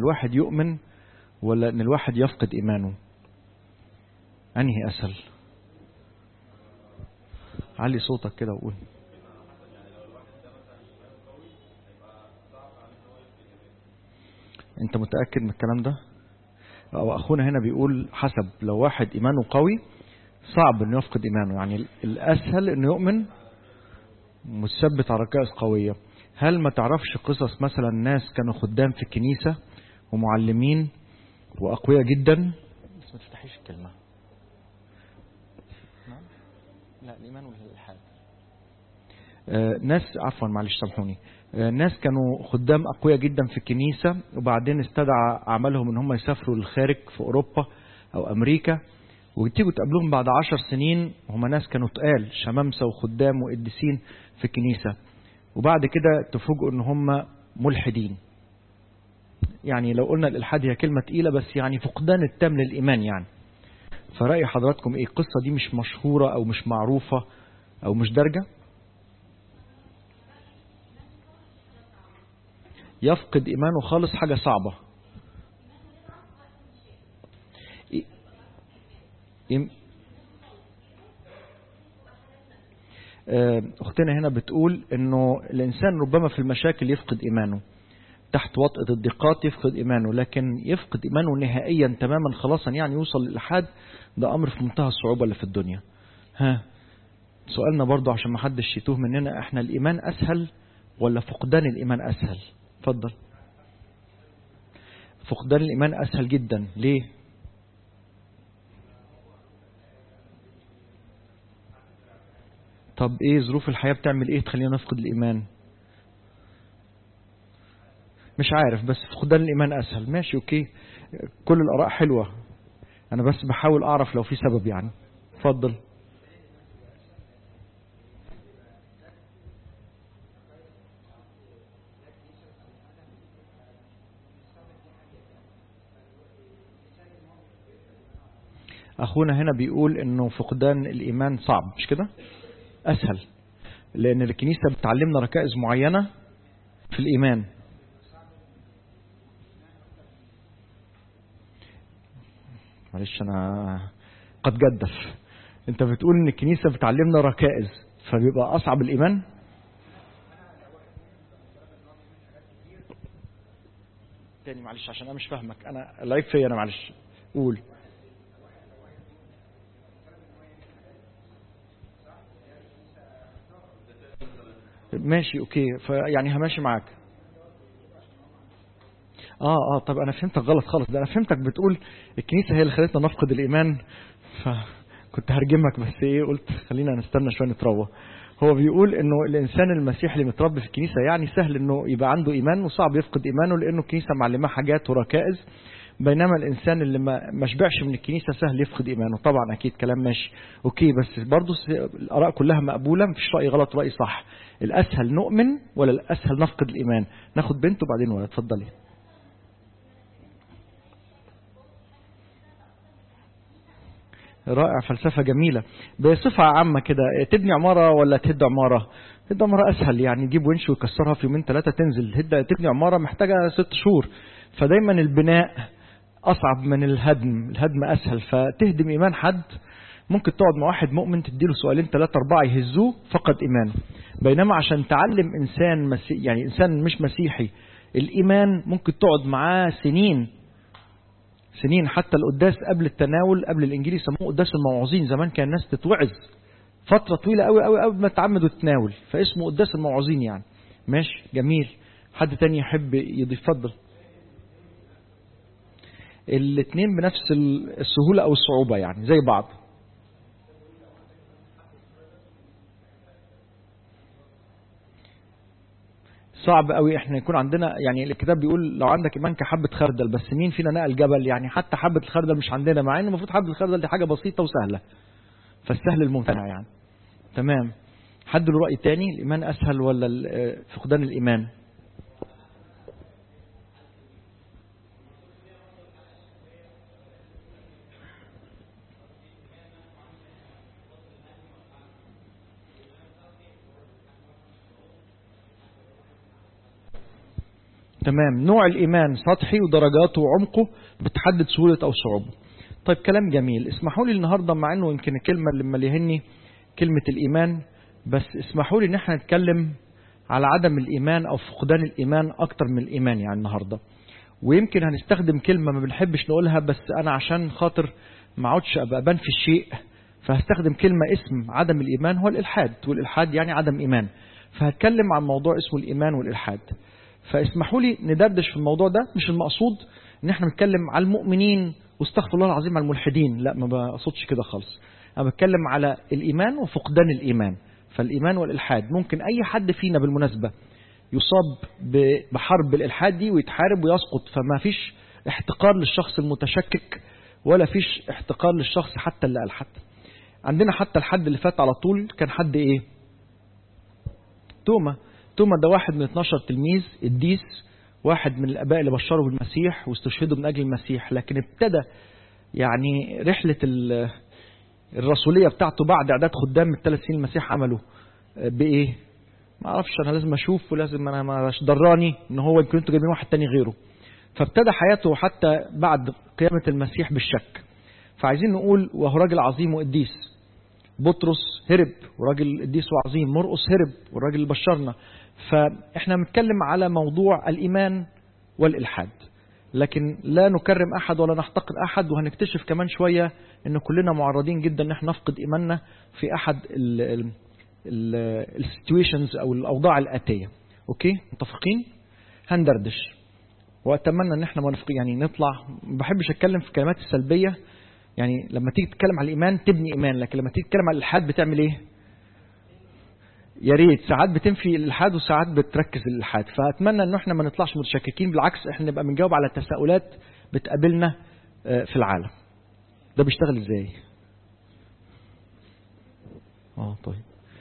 الواحد يؤمن ولا ان الواحد يفقد ايمانه انهي اسهل علي صوتك كده وقول انت متأكد من الكلام ده او اخونا هنا بيقول حسب لو واحد ايمانه قوي صعب انه يفقد ايمانه يعني الاسهل انه يؤمن مثبت على ركائز قوية هل ما تعرفش قصص مثلا ناس كانوا خدام في الكنيسة ومعلمين واقوياء جدا بس ما تفتحيش الكلمة لا الايمان والالحاد آه ناس عفوا معلش سامحوني آه ناس كانوا خدام اقوياء جدا في الكنيسه وبعدين استدعى اعمالهم ان هم يسافروا للخارج في اوروبا او امريكا وتيجوا تقابلوهم بعد عشر سنين هم ناس كانوا تقال شمامسه وخدام وقديسين في الكنيسه وبعد كده تفوجئوا ان هم ملحدين يعني لو قلنا الالحاد هي كلمه تقيله بس يعني فقدان التام للايمان يعني فرأي حضراتكم ايه القصة دي مش مشهورة او مش معروفة او مش درجة يفقد ايمانه خالص حاجة صعبة اختنا هنا بتقول انه الانسان ربما في المشاكل يفقد ايمانه تحت وطأة الضيقات يفقد إيمانه لكن يفقد إيمانه نهائيا تماما خلاصا يعني يوصل للإلحاد ده أمر في منتهى الصعوبة اللي في الدنيا ها سؤالنا برضو عشان ما حدش يتوه مننا احنا الإيمان أسهل ولا فقدان الإيمان أسهل اتفضل فقدان الإيمان أسهل جدا ليه طب ايه ظروف الحياة بتعمل ايه تخلينا نفقد الإيمان مش عارف بس فقدان الإيمان أسهل ماشي أوكي كل الآراء حلوة أنا بس بحاول أعرف لو في سبب يعني اتفضل أخونا هنا بيقول إنه فقدان الإيمان صعب مش كده أسهل لأن الكنيسة بتعلمنا ركائز معينة في الإيمان معلش انا قد جدف انت بتقول ان الكنيسه بتعلمنا ركائز فبيبقى اصعب الايمان تاني معلش عشان انا مش فاهمك انا العيب فيا انا معلش قول ماشي اوكي فيعني هماشي معاك اه اه طب انا فهمتك غلط خالص ده انا فهمتك بتقول الكنيسه هي اللي خلتنا نفقد الايمان فكنت هرجمك بس ايه قلت خلينا نستنى شويه نتروى هو بيقول انه الانسان المسيحي اللي متربي في الكنيسه يعني سهل انه يبقى عنده ايمان وصعب يفقد ايمانه لانه الكنيسه معلماه حاجات وركائز بينما الانسان اللي ما ما شبعش من الكنيسه سهل يفقد ايمانه طبعا اكيد كلام ماشي اوكي بس برضه الاراء كلها مقبوله مفيش راي غلط راي صح الاسهل نؤمن ولا الاسهل نفقد الايمان ناخد بنت وبعدين ولد اتفضلي رائع فلسفة جميلة بصفة عامة كده تبني عمارة ولا تهد عمارة تهد عمارة أسهل يعني تجيب ونش ويكسرها في يومين ثلاثة تنزل هد تبني عمارة محتاجة ست شهور فدايما البناء أصعب من الهدم الهدم أسهل فتهدم إيمان حد ممكن تقعد مع واحد مؤمن تديله سؤالين ثلاثة أربعة يهزوه فقد إيمانه بينما عشان تعلم إنسان مسي يعني إنسان مش مسيحي الإيمان ممكن تقعد معاه سنين سنين حتى القداس قبل التناول قبل الانجيل يسموه قداس الموعظين زمان كان الناس تتوعظ فتره طويله قوي قوي قبل ما تتعمد وتتناول فاسمه قداس الموعظين يعني ماشي جميل حد تاني يحب يضيف اتفضل الاثنين بنفس السهوله او الصعوبه يعني زي بعض صعب قوي احنا يكون عندنا يعني الكتاب بيقول لو عندك ايمان كحبه خردل بس مين فينا نقل جبل يعني حتى حبه الخردل مش عندنا مع ان المفروض حبه الخردل دي حاجه بسيطه وسهله فالسهل الممتنع يعني تمام حد له راي تاني الايمان اسهل ولا فقدان الايمان تمام نوع الإيمان سطحي ودرجاته وعمقه بتحدد سهولة أو صعوبة طيب كلام جميل اسمحوا لي النهاردة مع أنه يمكن الكلمة اللي مليهني كلمة الإيمان بس اسمحوا لي أن احنا نتكلم على عدم الإيمان أو فقدان الإيمان أكتر من الإيمان يعني النهاردة ويمكن هنستخدم كلمة ما بنحبش نقولها بس أنا عشان خاطر ما اقعدش أبقى أبان في الشيء فهستخدم كلمة اسم عدم الإيمان هو الإلحاد والإلحاد يعني عدم إيمان فهتكلم عن موضوع اسمه الإيمان والإلحاد فاسمحوا لي ندردش في الموضوع ده مش المقصود ان احنا نتكلم على المؤمنين واستغفر الله العظيم على الملحدين لا ما بقصدش كده خالص انا بتكلم على الايمان وفقدان الايمان فالايمان والالحاد ممكن اي حد فينا بالمناسبه يصاب بحرب الالحاد دي ويتحارب ويسقط فما فيش احتقار للشخص المتشكك ولا فيش احتقار للشخص حتى اللي الحد عندنا حتى الحد اللي فات على طول كان حد ايه توما توما ده واحد من 12 تلميذ الديس واحد من الاباء اللي بشروا بالمسيح واستشهدوا من اجل المسيح لكن ابتدى يعني رحله الرسوليه بتاعته بعد اعداد خدام من الثلاث سنين المسيح عمله بايه؟ ما اعرفش انا لازم اشوف ولازم انا مش دراني ان هو يمكن انتوا جايبين واحد تاني غيره فابتدى حياته حتى بعد قيامه المسيح بالشك فعايزين نقول وهو راجل عظيم وقديس بطرس هرب وراجل قديس وعظيم مرقس هرب والراجل اللي بشرنا فاحنا بنتكلم على موضوع الايمان والالحاد لكن لا نكرم احد ولا نحتقر احد وهنكتشف كمان شويه ان كلنا معرضين جدا ان احنا نفقد ايماننا في احد السيتويشنز او الاوضاع الاتيه اوكي متفقين هندردش واتمنى ان احنا منفق يعني نطلع ما بحبش اتكلم في الكلمات السلبيه يعني لما تيجي تتكلم على الايمان تبني ايمان لكن لما تيجي تتكلم على الالحاد بتعمل ايه يا ريت ساعات بتنفي الالحاد وساعات بتركز الالحاد فاتمنى ان احنا ما نطلعش متشككين بالعكس احنا نبقى بنجاوب على تساؤلات بتقابلنا في العالم ده بيشتغل ازاي اه طيب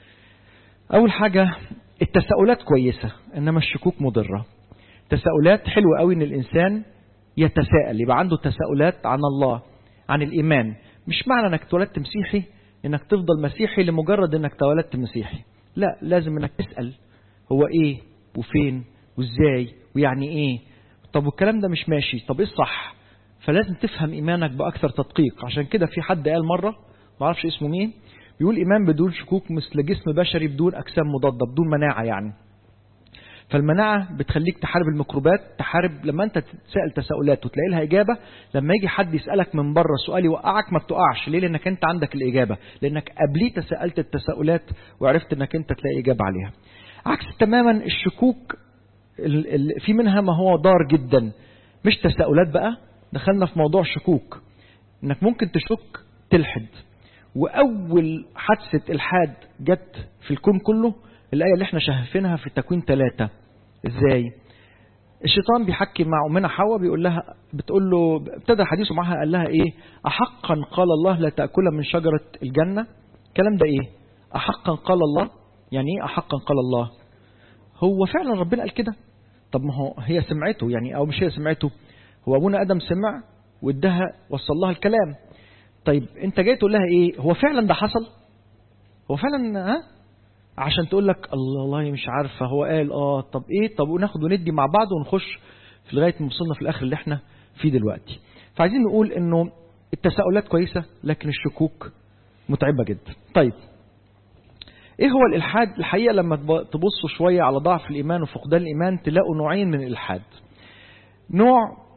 اول حاجه التساؤلات كويسه انما الشكوك مضره تساؤلات حلوه قوي ان الانسان يتساءل يبقى عنده تساؤلات عن الله عن الايمان مش معنى انك اتولدت مسيحي انك تفضل مسيحي لمجرد انك اتولدت مسيحي لا لازم انك تسال هو ايه وفين وازاي ويعني ايه طب والكلام ده مش ماشي طب ايه الصح فلازم تفهم ايمانك باكثر تدقيق عشان كده في حد قال مره ما اعرفش اسمه مين بيقول ايمان بدون شكوك مثل جسم بشري بدون اجسام مضاده بدون مناعه يعني فالمناعة بتخليك تحارب الميكروبات تحارب لما انت تسأل تساؤلات وتلاقي لها إجابة لما يجي حد يسألك من بره سؤال يوقعك ما بتقعش ليه لأنك انت عندك الإجابة لأنك قبليه تساءلت التساؤلات وعرفت انك انت تلاقي إجابة عليها عكس تماما الشكوك في منها ما هو ضار جدا مش تساؤلات بقى دخلنا في موضوع شكوك انك ممكن تشك تلحد وأول حادثة إلحاد جت في الكون كله الآية اللي احنا شايفينها في تكوين ثلاثة ازاي الشيطان بيحكي مع أمنا حواء بيقول لها بتقول له ابتدى حديثه معها قال لها ايه أحقا قال الله لا تأكل من شجرة الجنة الكلام ده ايه أحقا قال الله يعني ايه أحقا قال الله هو فعلا ربنا قال كده طب ما هو هي سمعته يعني او مش هي سمعته هو ابونا ادم سمع وادها وصل لها الكلام طيب انت جاي تقول لها ايه هو فعلا ده حصل هو فعلا ها عشان تقول لك الله والله مش عارفه هو قال اه طب ايه طب وناخد وندي مع بعض ونخش في لغايه ما وصلنا في الاخر اللي احنا فيه دلوقتي فعايزين نقول انه التساؤلات كويسه لكن الشكوك متعبه جدا طيب ايه هو الالحاد الحقيقه لما تبصوا شويه على ضعف الايمان وفقدان الايمان تلاقوا نوعين من الالحاد نوع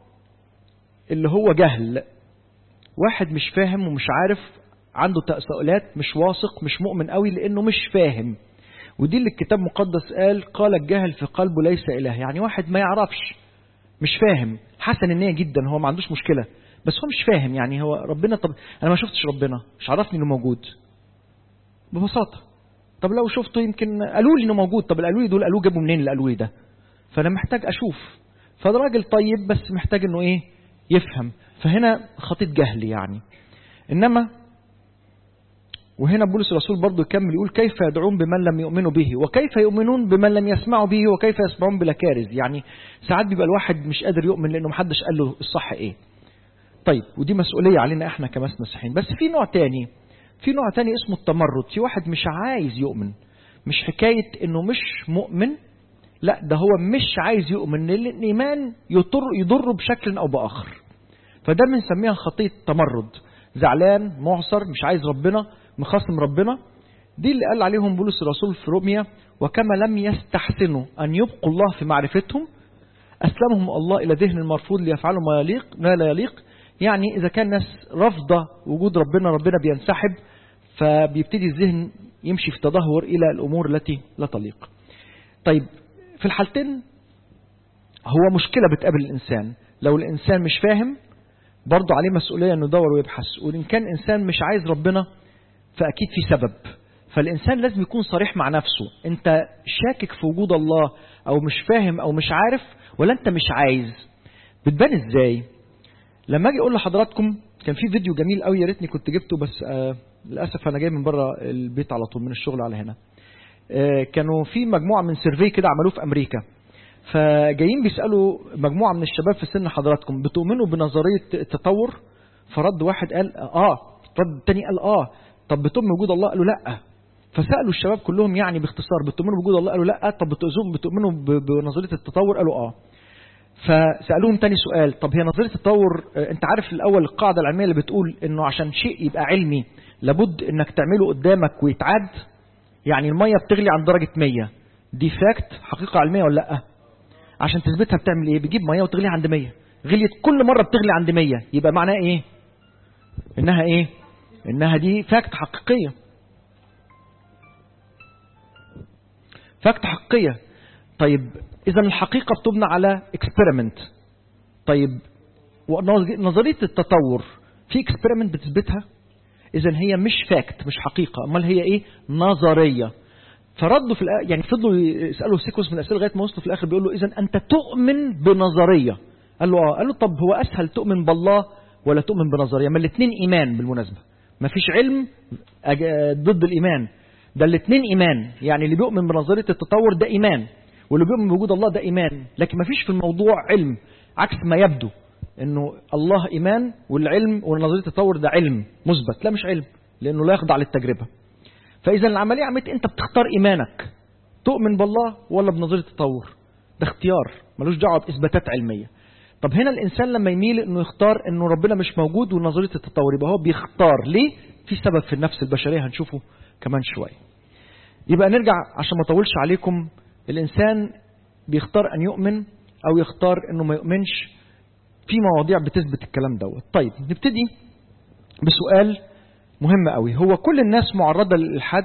اللي هو جهل واحد مش فاهم ومش عارف عنده تساؤلات مش واثق مش مؤمن قوي لانه مش فاهم ودي اللي الكتاب المقدس قال قال الجاهل في قلبه ليس اله يعني واحد ما يعرفش مش فاهم حسن النيه جدا هو ما عندوش مشكله بس هو مش فاهم يعني هو ربنا طب انا ما شفتش ربنا مش عرفني انه موجود ببساطه طب لو شفته يمكن قالوا لي انه موجود طب قالوا لي دول قالوا جابوا منين اللي قالوا لي ده فانا محتاج اشوف فده راجل طيب بس محتاج انه ايه يفهم فهنا خطيط جهل يعني انما وهنا بولس الرسول برضه يكمل يقول كيف يدعون بمن لم يؤمنوا به وكيف يؤمنون بمن لم يسمعوا به وكيف يسمعون بلا كارث يعني ساعات بيبقى الواحد مش قادر يؤمن لانه محدش قال له الصح ايه طيب ودي مسؤوليه علينا احنا كناس مسيحيين بس في نوع تاني في نوع تاني اسمه التمرد في واحد مش عايز يؤمن مش حكايه انه مش مؤمن لا ده هو مش عايز يؤمن لان الايمان يضر يضره بشكل او باخر فده بنسميها خطيه تمرد زعلان معصر مش عايز ربنا مخاصم ربنا دي اللي قال عليهم بولس الرسول في روميا وكما لم يستحسنوا ان يبقوا الله في معرفتهم اسلمهم الله الى ذهن المرفوض ليفعلوا ما يليق ما لا يليق يعني اذا كان ناس رافضه وجود ربنا ربنا بينسحب فبيبتدي الذهن يمشي في تدهور الى الامور التي لا تليق. طيب في الحالتين هو مشكله بتقابل الانسان، لو الانسان مش فاهم برضه عليه مسؤوليه انه يدور ويبحث، وان كان انسان مش عايز ربنا فاكيد في سبب. فالانسان لازم يكون صريح مع نفسه، انت شاكك في وجود الله او مش فاهم او مش عارف ولا انت مش عايز. بتبان ازاي؟ لما اجي اقول لحضراتكم كان في فيديو جميل قوي يا ريتني كنت جبته بس آه للاسف انا جاي من بره البيت على طول من الشغل على هنا آه كانوا في مجموعه من سيرفي كده عملوه في امريكا فجايين بيسالوا مجموعه من الشباب في سن حضراتكم بتؤمنوا بنظريه التطور فرد واحد قال اه رد الثاني قال اه طب بتؤمن بوجود الله قالوا لا فسالوا الشباب كلهم يعني باختصار بتؤمنوا بوجود الله قالوا لا طب بتؤمنوا بنظريه التطور قالوا اه فسالوهم تاني سؤال طب هي نظريه التطور انت عارف الاول القاعده العلميه اللي بتقول انه عشان شيء يبقى علمي لابد انك تعمله قدامك ويتعاد يعني الميه بتغلي عند درجه 100 دي فاكت حقيقه علميه ولا لا عشان تثبتها بتعمل ايه بتجيب ميه وتغليها عند 100 غليت كل مره بتغلي عند 100 يبقى معناها ايه انها ايه انها دي فاكت حقيقيه فاكت حقيقيه طيب اذا الحقيقه بتبنى على اكسبيرمنت طيب نظريه التطور في اكسبيرمنت بتثبتها اذا هي مش فاكت مش حقيقه امال هي ايه نظريه فردوا في الأ... يعني فضلوا يسالوا سيكونس من الاسئله لغايه ما وصلوا في الاخر بيقول له اذا انت تؤمن بنظريه قال له اه قال له طب هو اسهل تؤمن بالله ولا تؤمن بنظريه ما الاثنين ايمان بالمناسبه ما فيش علم ضد الايمان ده الاثنين ايمان يعني اللي بيؤمن بنظريه التطور ده ايمان واللي بيؤمن بوجود الله ده ايمان لكن ما فيش في الموضوع علم عكس ما يبدو انه الله ايمان والعلم ونظريه التطور ده علم مثبت لا مش علم لانه لا يخضع للتجربه فاذا العمليه عمليه انت بتختار ايمانك تؤمن بالله ولا بنظريه التطور ده اختيار ملوش دعوه باثباتات علميه طب هنا الانسان لما يميل انه يختار انه ربنا مش موجود ونظريه التطور يبقى هو بيختار ليه في سبب في النفس البشريه هنشوفه كمان شويه يبقى نرجع عشان ما اطولش عليكم الانسان بيختار ان يؤمن او يختار انه ما يؤمنش في مواضيع بتثبت الكلام دوت طيب نبتدي بسؤال مهم قوي هو كل الناس معرضة للإلحاد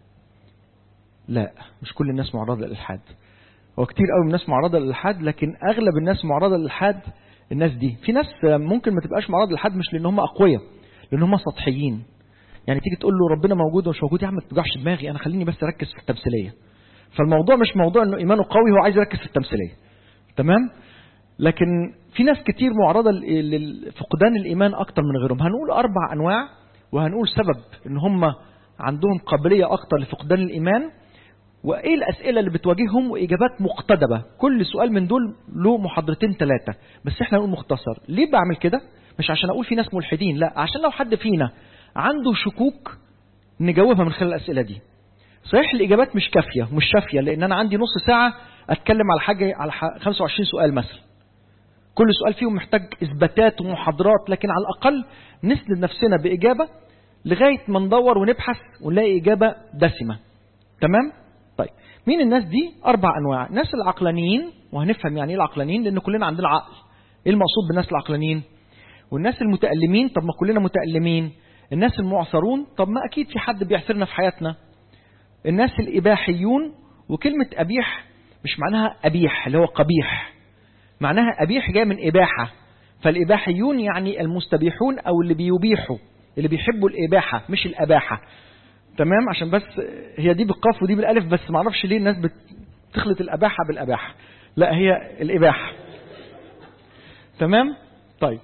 لا مش كل الناس معرضة للإلحاد هو كتير قوي من الناس معرضة للإلحاد لكن أغلب الناس معرضة للإلحاد الناس دي في ناس ممكن ما تبقاش معرضة للإلحاد مش لأن هم أقوياء لأن هم سطحيين يعني تيجي تقول له ربنا موجود ومش موجود يا عم ما توجعش دماغي أنا خليني بس أركز في التمثيلية فالموضوع مش موضوع انه ايمانه قوي هو عايز يركز في التمثيليه تمام لكن في ناس كتير معرضه لفقدان الايمان اكتر من غيرهم هنقول اربع انواع وهنقول سبب ان هم عندهم قابليه اكتر لفقدان الايمان وايه الاسئله اللي بتواجههم واجابات مقتضبه كل سؤال من دول له محاضرتين ثلاثه بس احنا نقول مختصر ليه بعمل كده مش عشان اقول في ناس ملحدين لا عشان لو حد فينا عنده شكوك نجاوبها من خلال الاسئله دي صحيح الاجابات مش كافيه مش شافيه لان انا عندي نص ساعه اتكلم على حاجه على 25 سؤال مثلا كل سؤال فيهم محتاج اثباتات ومحاضرات لكن على الاقل نسند نفسنا باجابه لغايه ما ندور ونبحث ونلاقي اجابه دسمه تمام طيب مين الناس دي اربع انواع الناس العقلانيين وهنفهم يعني ايه العقلانيين لان كلنا عندنا عقل ايه المقصود بالناس العقلانيين والناس المتألمين طب ما كلنا متألمين الناس المعثرون طب ما اكيد في حد بيعثرنا في حياتنا الناس الإباحيون وكلمة أبيح مش معناها أبيح اللي هو قبيح معناها أبيح جاي من إباحة فالإباحيون يعني المستبيحون أو اللي بيبيحوا اللي بيحبوا الإباحة مش الأباحة تمام عشان بس هي دي بالقاف ودي بالألف بس معرفش ليه الناس بتخلط الأباحة بالأباحة لا هي الإباحة تمام طيب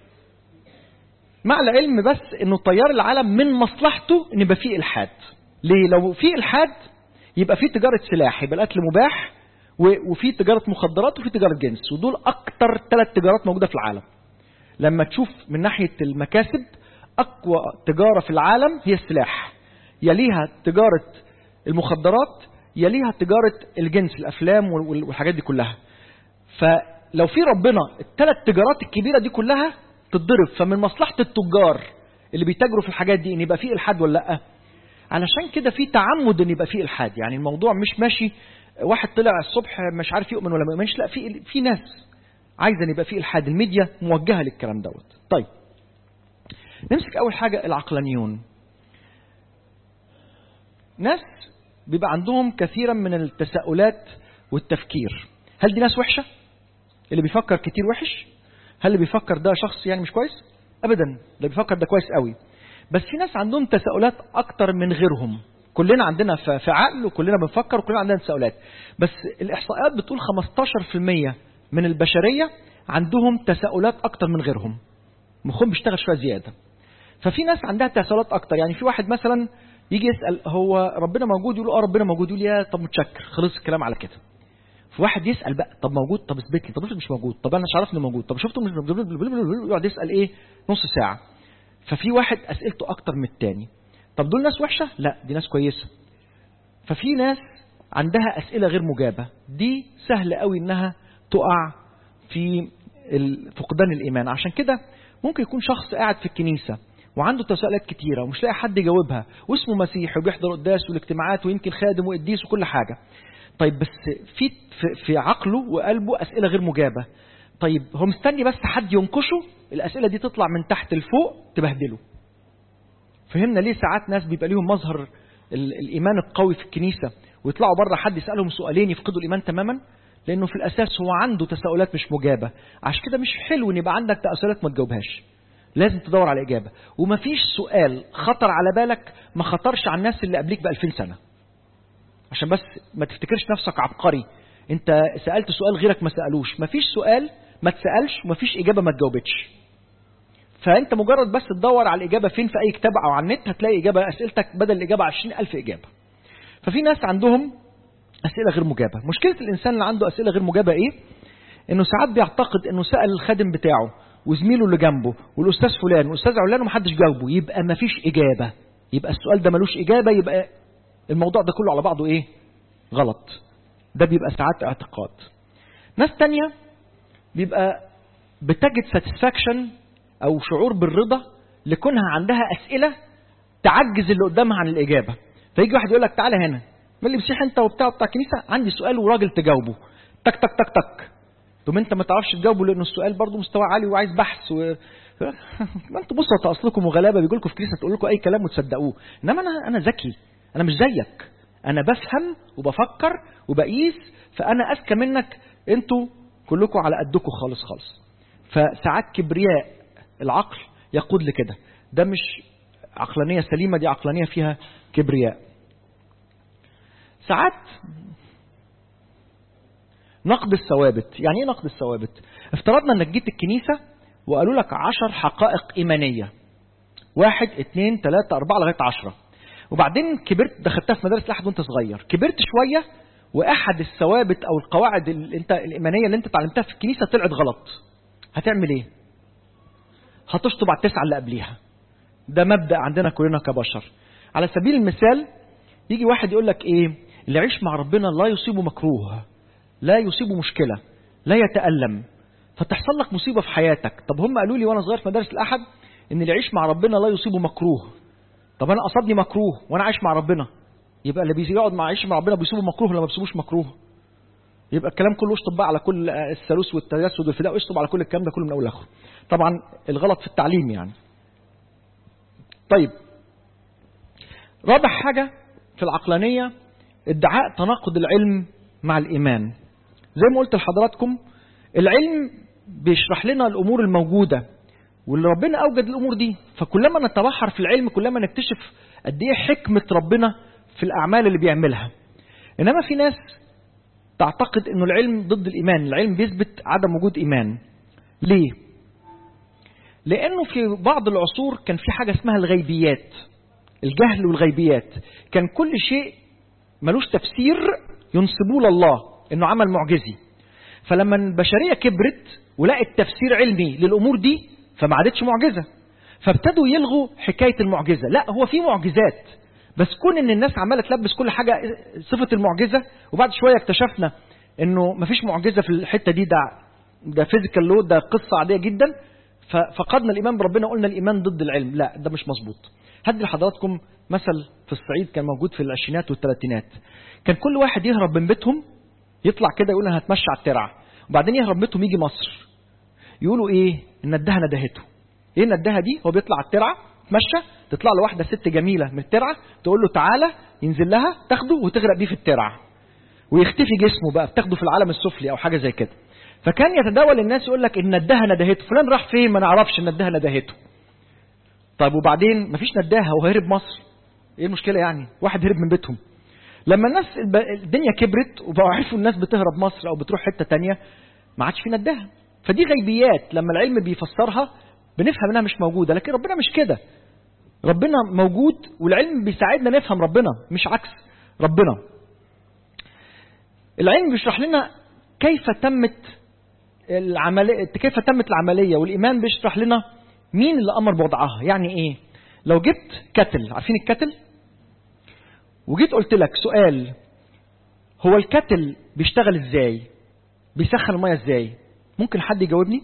مع العلم بس انه تيار العالم من مصلحته ان يبقى فيه الحاد ليه لو في الحاد يبقى في تجاره سلاح يبقى القتل مباح وفي تجاره مخدرات وفي تجاره جنس ودول اكتر ثلاث تجارات موجوده في العالم لما تشوف من ناحيه المكاسب اقوى تجاره في العالم هي السلاح يليها تجاره المخدرات يليها تجاره الجنس الافلام وال- والحاجات دي كلها فلو في ربنا الثلاث تجارات الكبيره دي كلها تتضرب فمن مصلحه التجار اللي بيتاجروا في الحاجات دي ان يبقى في الحاد ولا لا علشان كده في تعمد ان يبقى في الحاد يعني الموضوع مش ماشي واحد طلع الصبح مش عارف يؤمن ولا ما يؤمنش لا في في ناس عايزه ان يبقى في الحاد الميديا موجهه للكلام دوت طيب نمسك اول حاجه العقلانيون ناس بيبقى عندهم كثيرا من التساؤلات والتفكير هل دي ناس وحشه اللي بيفكر كتير وحش هل اللي بيفكر ده شخص يعني مش كويس ابدا اللي بيفكر ده كويس قوي بس في ناس عندهم تساؤلات اكتر من غيرهم كلنا عندنا ف- في عقل وكلنا بنفكر وكلنا عندنا تساؤلات بس الاحصائيات بتقول 15% من البشريه عندهم تساؤلات اكتر من غيرهم مخهم بيشتغل شويه زياده ففي ناس عندها تساؤلات اكتر يعني في واحد مثلا يجي يسال هو ربنا موجود يقول اه ربنا موجود يقول يا طب متشكر خلص الكلام على كده في واحد يسال بقى طب موجود طب اثبت لي طب افرض مش موجود طب انا مش عارف انه موجود طب شفته مش يقعد يسال ايه نص ساعه ففي واحد اسئلته اكتر من التاني طب دول ناس وحشه لا دي ناس كويسه ففي ناس عندها اسئله غير مجابه دي سهل قوي انها تقع في ال- فقدان الايمان عشان كده ممكن يكون شخص قاعد في الكنيسه وعنده تساؤلات كتيره ومش لاقي حد يجاوبها واسمه مسيح وبيحضر قداس والاجتماعات ويمكن خادم وقديس وكل حاجه طيب بس في في- في عقله وقلبه اسئله غير مجابه طيب هو مستني بس حد ينكشه الاسئله دي تطلع من تحت لفوق تبهدله فهمنا ليه ساعات ناس بيبقى ليهم مظهر ال- الايمان القوي في الكنيسه ويطلعوا بره حد يسالهم سؤالين يفقدوا الايمان تماما لانه في الاساس هو عنده تساؤلات مش مجابه عشان كده مش حلو ان يبقى عندك تساؤلات ما تجاوبهاش لازم تدور على اجابه ومفيش سؤال خطر على بالك ما خطرش على الناس اللي قبليك ب 2000 سنه عشان بس ما تفتكرش نفسك عبقري انت سالت سؤال غيرك ما سالوش مفيش سؤال ما تسالش ومفيش اجابه ما تجاوبتش فانت مجرد بس تدور على الاجابه فين في اي كتاب او على النت هتلاقي اجابه اسئلتك بدل الاجابه 20000 اجابه ففي ناس عندهم اسئله غير مجابه مشكله الانسان اللي عنده اسئله غير مجابه ايه انه ساعات بيعتقد انه سال الخادم بتاعه وزميله اللي جنبه والاستاذ فلان والاستاذ علان ومحدش جاوبه يبقى مفيش اجابه يبقى السؤال ده ملوش اجابه يبقى الموضوع ده كله على بعضه ايه غلط ده بيبقى ساعات اعتقاد ناس تانية بيبقى بتجد ساتسفاكشن او شعور بالرضا لكونها عندها اسئله تعجز اللي قدامها عن الاجابه فيجي واحد يقول لك تعالى هنا يقول لي مسيح انت وبتاع بتاع كنيسه عندي سؤال وراجل تجاوبه تك تك تك تك طب انت ما تعرفش تجاوبه لانه السؤال برضه مستوى عالي وعايز بحث و... ما انتوا بصوا اصلكم وغلابه بيقول لكم في كنيسه تقول لكم اي كلام وتصدقوه انما انا انا ذكي انا مش زيك انا بفهم وبفكر وبقيس فانا اذكى منك انتوا كلكم على قدكم خالص خالص فساعات كبرياء العقل يقود لكده ده مش عقلانيه سليمه دي عقلانيه فيها كبرياء ساعات نقد الثوابت يعني ايه نقد الثوابت افترضنا انك جيت الكنيسه وقالوا لك عشر حقائق ايمانيه واحد اتنين تلاتة أربعة لغاية عشرة وبعدين كبرت دخلتها في مدارس الأحد وأنت صغير كبرت شوية وأحد الثوابت أو القواعد اللي انت الإيمانية اللي أنت اتعلمتها في الكنيسة طلعت غلط هتعمل إيه؟ هتشطب على التسعة اللي قبليها ده مبدأ عندنا كلنا كبشر على سبيل المثال يجي واحد يقول لك إيه اللي يعيش مع ربنا لا يصيبه مكروه لا يصيبه مشكلة لا يتألم فتحصل لك مصيبة في حياتك طب هم قالوا لي وأنا صغير في مدارس الأحد ان اللي يعيش مع ربنا لا يصيبه مكروه طب انا قصدني مكروه وانا عايش مع ربنا يبقى اللي بيقعد مع عايش مع ربنا بيصيبه مكروه ولا ما بيصيبوش مكروه يبقى الكلام كله اشطب بقى على كل الثالوث والتجسد والفداء اشطب على كل الكلام ده كله من اول لاخره طبعا الغلط في التعليم يعني طيب رابع حاجة في العقلانية ادعاء تناقض العلم مع الإيمان زي ما قلت لحضراتكم العلم بيشرح لنا الأمور الموجودة واللي ربنا اوجد الامور دي فكلما نتبحر في العلم كلما نكتشف قد ايه حكمه ربنا في الاعمال اللي بيعملها انما في ناس تعتقد انه العلم ضد الايمان العلم بيثبت عدم وجود ايمان ليه لانه في بعض العصور كان في حاجه اسمها الغيبيات الجهل والغيبيات كان كل شيء ملوش تفسير ينسبوه لله انه عمل معجزي فلما البشريه كبرت ولقت تفسير علمي للامور دي فما عادتش معجزه فابتدوا يلغوا حكايه المعجزه لا هو في معجزات بس كون ان الناس عماله تلبس كل حاجه صفه المعجزه وبعد شويه اكتشفنا انه مفيش معجزه في الحته دي ده ده فيزيكال لود ده قصه عاديه جدا ففقدنا الايمان بربنا قلنا الايمان ضد العلم لا ده مش مظبوط هدي لحضراتكم مثل في الصعيد كان موجود في العشرينات والثلاثينات كان كل واحد يهرب من بيتهم يطلع كده يقول انا هتمشى على الترعه وبعدين يهرب من بيتهم يجي مصر يقولوا ايه الندهه ندهته ايه الندهه دي هو بيطلع على الترعه يتمشى تطلع له واحده ست جميله من الترعه تقول له تعالى ينزل لها تاخده وتغرق بيه في الترعه ويختفي جسمه بقى بتاخده في العالم السفلي او حاجه زي كده فكان يتداول الناس يقول لك الندهه ندهته فلان راح فين ما نعرفش الندهه ندهته طيب وبعدين مفيش نداهه هو هرب مصر ايه المشكله يعني واحد هرب من بيتهم لما الناس الدنيا كبرت وبقوا عرفوا الناس بتهرب مصر او بتروح حته تانية ما عادش في نداهه فدي غيبيات لما العلم بيفسرها بنفهم انها مش موجوده لكن ربنا مش كده ربنا موجود والعلم بيساعدنا نفهم ربنا مش عكس ربنا العلم بيشرح لنا كيف تمت العملية كيف تمت العملية والإيمان بيشرح لنا مين اللي أمر بوضعها يعني إيه لو جبت كتل عارفين الكتل وجيت قلت لك سؤال هو الكتل بيشتغل ازاي بيسخن المية ازاي ممكن حد يجاوبني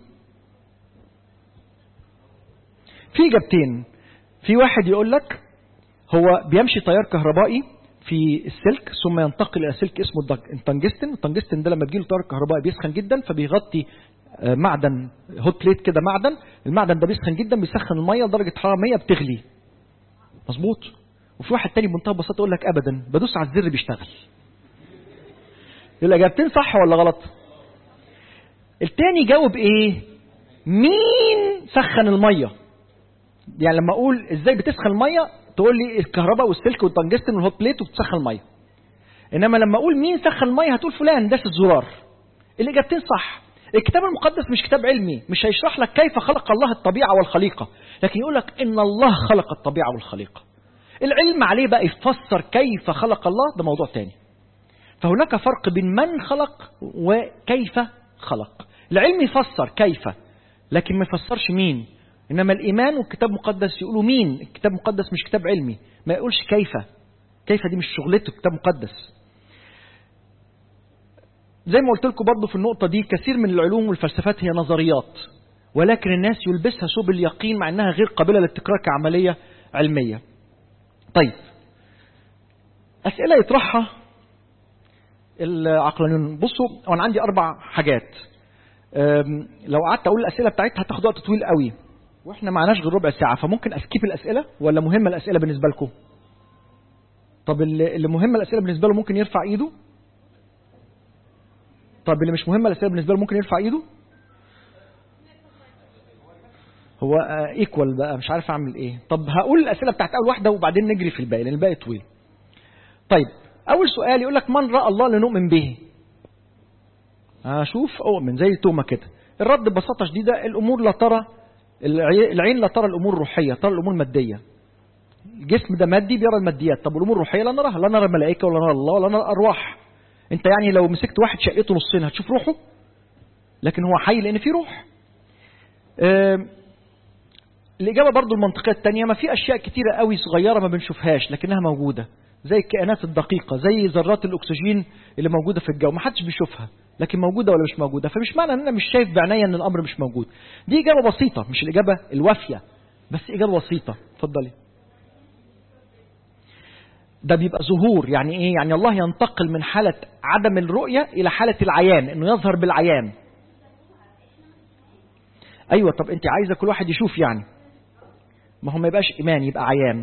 في اجابتين في واحد يقول لك هو بيمشي تيار كهربائي في السلك ثم ينتقل الى سلك اسمه التنجستن التنجستن ده لما بيجيله تيار كهربائي بيسخن جدا فبيغطي معدن هوت بليت كده معدن المعدن ده بيسخن جدا بيسخن الميه لدرجه حراره 100 بتغلي مظبوط وفي واحد تاني بمنتهى البساطه يقول لك ابدا بدوس على الزر بيشتغل الاجابتين صح ولا غلط التاني جاوب ايه مين سخن الميه يعني لما اقول ازاي بتسخن الميه تقول لي الكهرباء والسلك والتنجستن والهوت بليت وبتسخن الميه انما لما اقول مين سخن الميه هتقول فلان داس الزرار الاجابتين صح الكتاب المقدس مش كتاب علمي مش هيشرح لك كيف خلق الله الطبيعه والخليقه لكن يقول لك ان الله خلق الطبيعه والخليقه العلم عليه بقى يفسر كيف خلق الله ده موضوع تاني فهناك فرق بين من خلق وكيف خلق العلم يفسر كيف لكن ما يفسرش مين انما الايمان والكتاب المقدس يقولوا مين الكتاب المقدس مش كتاب علمي ما يقولش كيف كيف دي مش شغلته كتاب مقدس زي ما قلت لكم برضه في النقطه دي كثير من العلوم والفلسفات هي نظريات ولكن الناس يلبسها ثوب اليقين مع انها غير قابله للتكرار كعمليه علميه طيب اسئله يطرحها العقلانيون بصوا انا عندي اربع حاجات لو قعدت اقول الاسئله بتاعتها هتاخد وقت طويل قوي واحنا معناش غير ربع ساعه فممكن اسكيب الاسئله ولا مهمه الاسئله بالنسبه لكم طب اللي, اللي مهمه الاسئله بالنسبه له ممكن يرفع ايده طب اللي مش مهمه الاسئله بالنسبه له ممكن يرفع ايده هو ايكوال بقى مش عارف اعمل ايه طب هقول الاسئله بتاعت اول واحده وبعدين نجري في الباقي لان الباقي طويل طيب اول سؤال يقول لك من راى الله لنؤمن به اشوف اؤمن زي توما كده الرد ببساطه شديده الامور لا ترى العين لا ترى الامور الروحيه ترى الامور الماديه الجسم ده مادي بيرى الماديات طب والامور الروحيه لا نراها لا نرى الملائكه ولا نرى الله ولا نرى الارواح انت يعني لو مسكت واحد شقته نصين هتشوف روحه لكن هو حي لان في روح أه الإجابة برضو المنطقية الثانية ما في أشياء كتيرة قوي صغيرة ما بنشوفهاش لكنها موجودة زي الكائنات الدقيقة زي ذرات الأكسجين اللي موجودة في الجو ما حدش بيشوفها لكن موجودة ولا مش موجودة فمش معنى أن أنا مش شايف بعناية أن الأمر مش موجود دي إجابة بسيطة مش الإجابة الوافية بس إجابة بسيطة اتفضلي ده بيبقى ظهور يعني ايه يعني الله ينتقل من حالة عدم الرؤية إلى حالة العيان إنه يظهر بالعيان أيوة طب أنت عايزة كل واحد يشوف يعني ما هو ما يبقاش إيمان يبقى عيان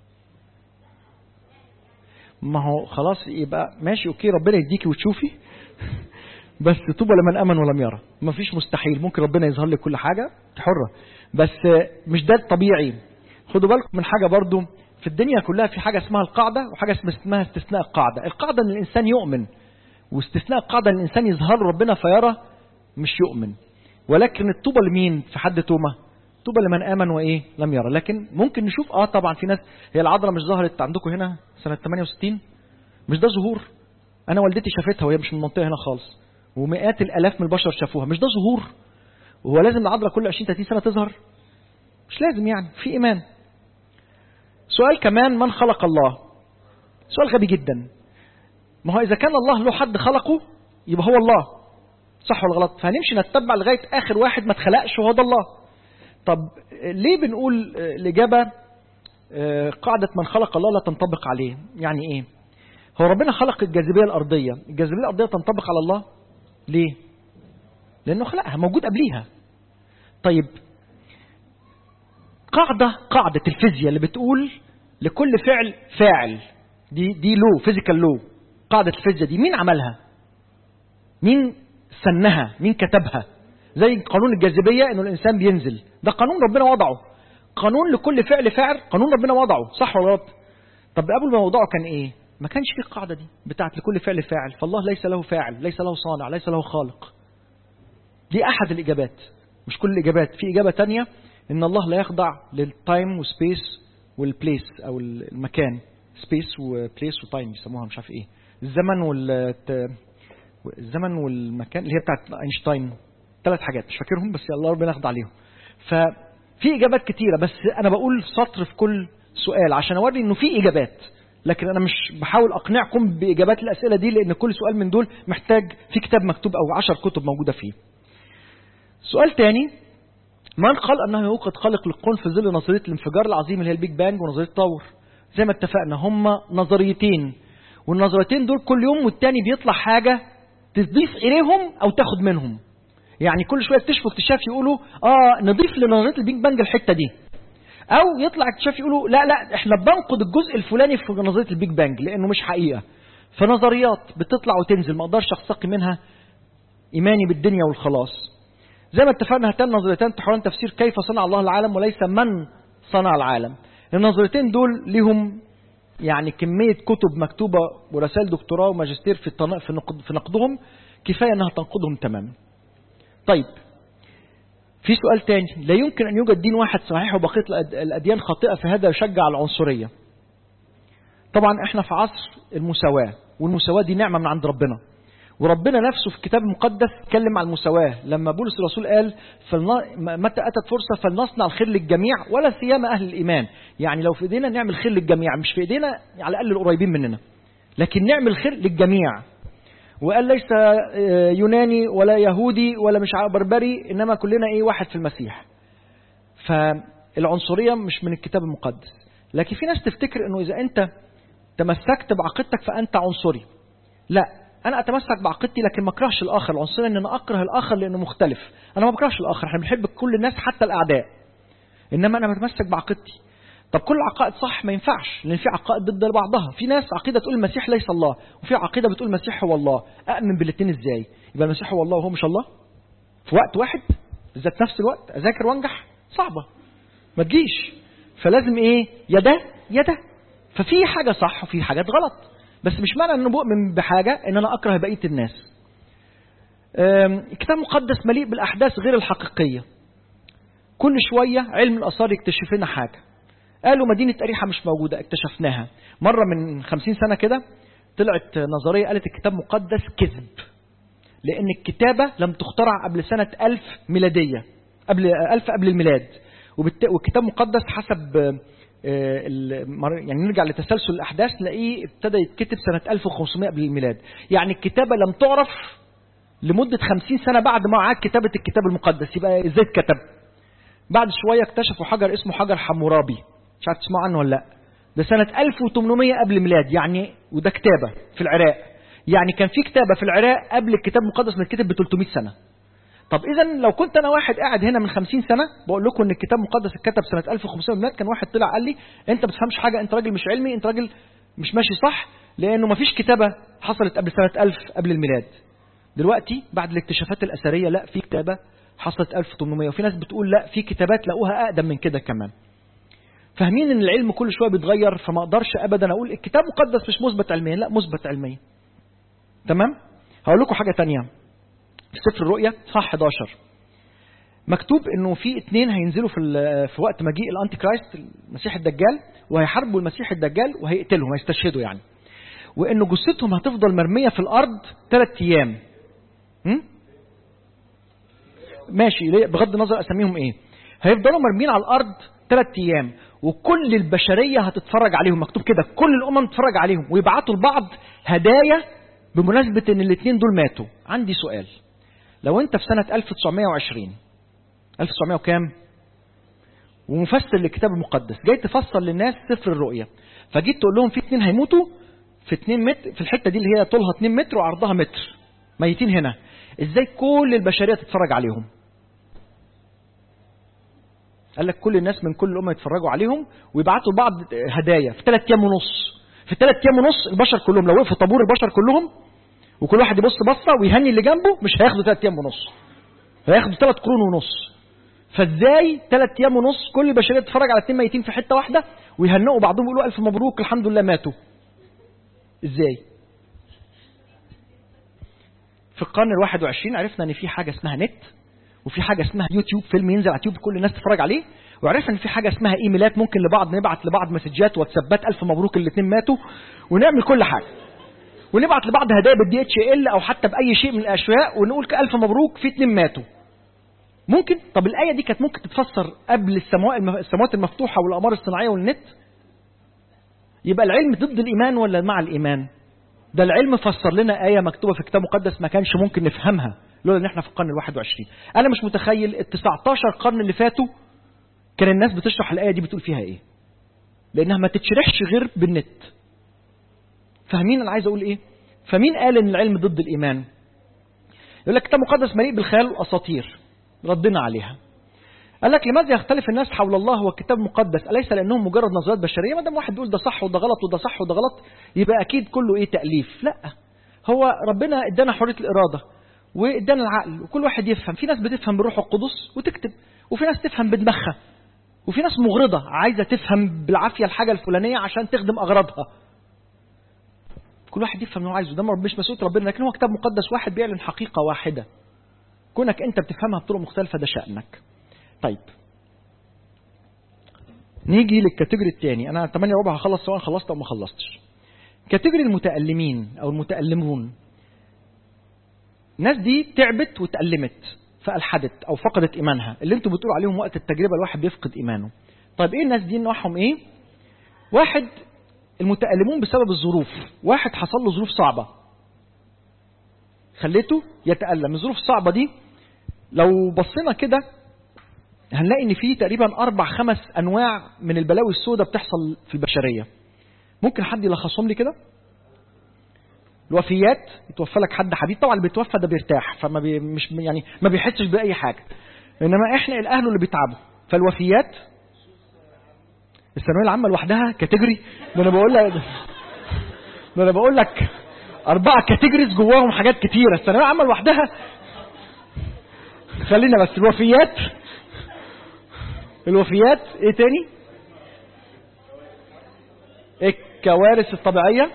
ما هو خلاص يبقى ماشي أوكي ربنا يديكي وتشوفي بس طوبى لمن امن ولم يرى ما فيش مستحيل ممكن ربنا يظهر لك كل حاجه حره بس مش ده الطبيعي خدوا بالكم من حاجه برضو في الدنيا كلها في حاجه اسمها القاعده وحاجه اسمها استثناء القاعده القاعده ان الانسان يؤمن واستثناء القاعده ان الانسان يظهر ربنا فيرى مش يؤمن ولكن الطوبى لمين في حد تومه طوبى لمن امن وايه لم يرى لكن ممكن نشوف اه طبعا في ناس هي العذراء مش ظهرت عندكم هنا سنه 68 مش ده ظهور انا والدتي شافتها وهي مش من المنطقه هنا خالص ومئات الالاف من البشر شافوها مش ده ظهور وهو لازم العذراء كل 20 30 سنه تظهر مش لازم يعني في ايمان سؤال كمان من خلق الله سؤال غبي جدا ما هو اذا كان الله له حد خلقه يبقى هو الله صح ولا غلط فهنمشي نتبع لغايه اخر واحد ما اتخلقش وهو ده الله طب ليه بنقول الاجابه قاعده من خلق الله لا تنطبق عليه يعني ايه هو ربنا خلق الجاذبيه الارضيه الجاذبيه الارضيه تنطبق على الله ليه لانه خلقها موجود قبليها طيب قاعده قاعده الفيزياء اللي بتقول لكل فعل فاعل دي دي لو فيزيكال لو قاعده الفيزياء دي مين عملها مين سنها مين كتبها زي قانون الجاذبية انه الانسان بينزل ده قانون ربنا وضعه قانون لكل فعل فاعل قانون ربنا وضعه صح ولا غلط طب قبل ما وضعه كان ايه ما كانش في القاعدة دي بتاعت لكل فعل فاعل فالله ليس له فاعل ليس له صانع ليس له خالق دي احد الاجابات مش كل الاجابات في اجابة تانية ان الله لا يخضع للتايم وسبيس والبليس او المكان سبيس وبليس وتايم يسموها مش عارف ايه الزمن وال الزمن والمكان اللي هي بتاعت اينشتاين ثلاث حاجات مش فاكرهم بس الله ربنا ياخد عليهم ففي اجابات كتيره بس انا بقول سطر في كل سؤال عشان اوري انه في اجابات لكن انا مش بحاول اقنعكم باجابات الاسئله دي لان كل سؤال من دول محتاج في كتاب مكتوب او عشر كتب موجوده فيه سؤال تاني من قال انه يوقد خالق للكون في ظل نظريه الانفجار العظيم اللي هي البيج بانج ونظريه التطور زي ما اتفقنا هما نظريتين والنظريتين دول كل يوم والتاني بيطلع حاجه تضيف اليهم او تاخد منهم يعني كل شويه يكتشفوا اكتشاف يقولوا اه نضيف لنظريه البيج بانج الحته دي او يطلع اكتشاف يقولوا لا لا احنا بننقد الجزء الفلاني في نظريه البيج بانج لانه مش حقيقه فنظريات بتطلع وتنزل ما اقدرش استقي منها ايماني بالدنيا والخلاص زي ما اتفقنا هاتان نظريتان تحاولان تفسير كيف صنع الله العالم وليس من صنع العالم النظريتين دول ليهم يعني كمية كتب مكتوبة ورسائل دكتوراه وماجستير في في نقد في نقدهم كفاية انها تنقدهم تماما. طيب في سؤال تاني لا يمكن ان يوجد دين واحد صحيح وبقية الاديان خاطئة فهذا يشجع العنصرية. طبعا احنا في عصر المساواة والمساواة دي نعمة من عند ربنا. وربنا نفسه في الكتاب المقدس اتكلم عن المساواة لما بولس الرسول قال متى أتت فرصة فلنصنع الخير للجميع ولا سيما أهل الإيمان يعني لو في إيدينا نعمل خير للجميع مش في إيدينا على الأقل القريبين مننا لكن نعمل خير للجميع وقال ليس يوناني ولا يهودي ولا مش بربري إنما كلنا إيه واحد في المسيح فالعنصرية مش من الكتاب المقدس لكن في ناس تفتكر إنه إذا أنت تمسكت بعقيدتك فأنت عنصري لا انا اتمسك بعقيدتي لكن ما اكرهش الاخر العنصريه ان انا اكره الاخر لانه مختلف انا ما بكرهش الاخر احنا بنحب كل الناس حتى الاعداء انما انا بتمسك بعقيدتي طب كل العقائد صح ما ينفعش لان في عقائد ضد بعضها في ناس عقيده تقول المسيح ليس الله وفي عقيده بتقول المسيح هو الله اامن بالاثنين ازاي يبقى المسيح هو الله وهو مش الله في وقت واحد بالذات نفس الوقت اذاكر وانجح صعبه ما تجيش فلازم ايه يا ده يا ده ففي حاجه صح وفي حاجات غلط بس مش معنى انه بؤمن بحاجه ان انا اكره بقيه الناس. الكتاب المقدس مليء بالاحداث غير الحقيقيه. كل شويه علم الاثار يكتشف لنا حاجه. قالوا مدينه اريحه مش موجوده اكتشفناها. مره من خمسين سنه كده طلعت نظريه قالت الكتاب المقدس كذب. لان الكتابه لم تخترع قبل سنه ألف ميلاديه. قبل ألف قبل الميلاد. والكتاب المقدس حسب يعني نرجع لتسلسل الاحداث نلاقيه ابتدى يتكتب سنه 1500 قبل الميلاد يعني الكتابه لم تعرف لمده 50 سنه بعد ما عاد كتابه الكتاب المقدس يبقى ازاي اتكتب بعد شويه اكتشفوا حجر اسمه حجر حمورابي مش عارف تسمعوا عنه ولا لا ده سنه 1800 قبل الميلاد يعني وده كتابه في العراق يعني كان في كتابه في العراق قبل الكتاب المقدس ما يتكتب ب 300 سنه طب اذا لو كنت انا واحد قاعد هنا من 50 سنه بقول لكم ان الكتاب المقدس اتكتب سنه 1500 ميلاد كان واحد طلع قال لي انت ما بتفهمش حاجه انت راجل مش علمي انت راجل مش ماشي صح لانه ما فيش كتابه حصلت قبل سنه 1000 قبل الميلاد دلوقتي بعد الاكتشافات الاثريه لا في كتابه حصلت 1800 وفي ناس بتقول لا في كتابات لقوها اقدم من كده كمان فاهمين ان العلم كل شويه بيتغير فما اقدرش ابدا اقول الكتاب مقدس مش مثبت علميا لا مثبت علميا تمام هقول لكم حاجه تانية في سفر الرؤيا صح 11 مكتوب انه في اثنين هينزلوا في في وقت مجيء الانتي كرايست المسيح الدجال وهيحاربوا المسيح الدجال وهيقتلهم هيستشهدوا يعني وانه جثتهم هتفضل مرميه في الارض ثلاث ايام م? ماشي بغض النظر اسميهم ايه هيفضلوا مرميين على الارض ثلاث ايام وكل البشريه هتتفرج عليهم مكتوب كده كل الامم تتفرج عليهم ويبعتوا لبعض هدايا بمناسبه ان الاثنين دول ماتوا عندي سؤال لو انت في سنه 1920 1900 وكام ومفسر للكتاب المقدس جاي تفسر للناس سفر الرؤيا فجيت تقول لهم في اثنين هيموتوا في 2 متر في الحته دي اللي هي طولها 2 متر وعرضها متر ميتين هنا ازاي كل البشريه تتفرج عليهم قال لك كل الناس من كل الامه يتفرجوا عليهم ويبعتوا لبعض هدايا في ثلاث ايام ونص في ثلاث ايام ونص البشر كلهم لو وقفوا طابور البشر كلهم وكل واحد يبص بصه ويهني اللي جنبه مش هياخدوا ثلاث ايام ونص هياخدوا ثلاث قرون ونص فازاي ثلاث ايام ونص كل البشريه تتفرج على اثنين ميتين في حته واحده ويهنئوا بعضهم يقولوا الف مبروك الحمد لله ماتوا ازاي في القرن الواحد وعشرين عرفنا ان في حاجه اسمها نت وفي حاجه اسمها يوتيوب فيلم ينزل على يوتيوب كل الناس تتفرج عليه وعرفنا ان في حاجه اسمها ايميلات ممكن لبعض نبعت لبعض مسجات واتسابات الف مبروك الاثنين ماتوا ونعمل كل حاجه ونبعت لبعض هدايا بالدي اتش ال او حتى باي شيء من الاشياء ونقول الف مبروك في اثنين ماتوا ممكن طب الايه دي كانت ممكن تتفسر قبل السماوات السماوات المفتوحه والاقمار الصناعيه والنت يبقى العلم ضد الايمان ولا مع الايمان ده العلم فسر لنا آية مكتوبة في كتاب مقدس ما كانش ممكن نفهمها لولا ان احنا في القرن الواحد وعشرين انا مش متخيل ال 19 قرن اللي فاتوا كان الناس بتشرح الآية دي بتقول فيها ايه لانها ما تتشرحش غير بالنت فاهمين انا عايز اقول ايه فمين قال ان العلم ضد الايمان يقول لك الكتاب المقدس مليء بالخيال والاساطير ردنا عليها قال لك لماذا يختلف الناس حول الله والكتاب المقدس أليس لأنهم مجرد نظريات بشرية ما دام واحد بيقول ده صح وده غلط وده صح وده غلط يبقى أكيد كله إيه تأليف لا هو ربنا ادانا حرية الإرادة وادانا العقل وكل واحد يفهم في ناس بتفهم بروح القدس وتكتب وفي ناس تفهم بدماغها وفي ناس مغرضة عايزة تفهم بالعافية الحاجة الفلانية عشان تخدم أغراضها كل واحد يفهم اللي هو عايزه ده مش مسؤولية ربنا لكن هو كتاب مقدس واحد بيعلن حقيقة واحدة كونك أنت بتفهمها بطرق مختلفة ده شأنك طيب نيجي للكاتيجوري الثاني انا 8 ربع هخلص سواء خلصت او ما خلصتش كاتيجوري المتألمين او المتألمون الناس دي تعبت وتألمت فألحدت او فقدت ايمانها اللي انتوا بتقولوا عليهم وقت التجربه الواحد بيفقد ايمانه طيب ايه الناس دي نوعهم ايه واحد المتألمون بسبب الظروف واحد حصل له ظروف صعبه خليته يتألم الظروف الصعبه دي لو بصينا كده هنلاقي ان في تقريبا اربع خمس انواع من البلاوي السوداء بتحصل في البشريه ممكن حد يلخصهم لي كده الوفيات يتوفى لك حد حبيب طبعا اللي بيتوفى ده بيرتاح فما بي مش يعني ما بيحسش باي حاجه انما احنا الاهل اللي بيتعبوا فالوفيات الثانويه العامه لوحدها كاتيجوري ده انا بقول لك ده انا بقول لك اربعه كاتيجوريز جواهم حاجات كتيره الثانويه العامه لوحدها خلينا بس الوفيات الوفيات ايه تاني الكوارث الطبيعية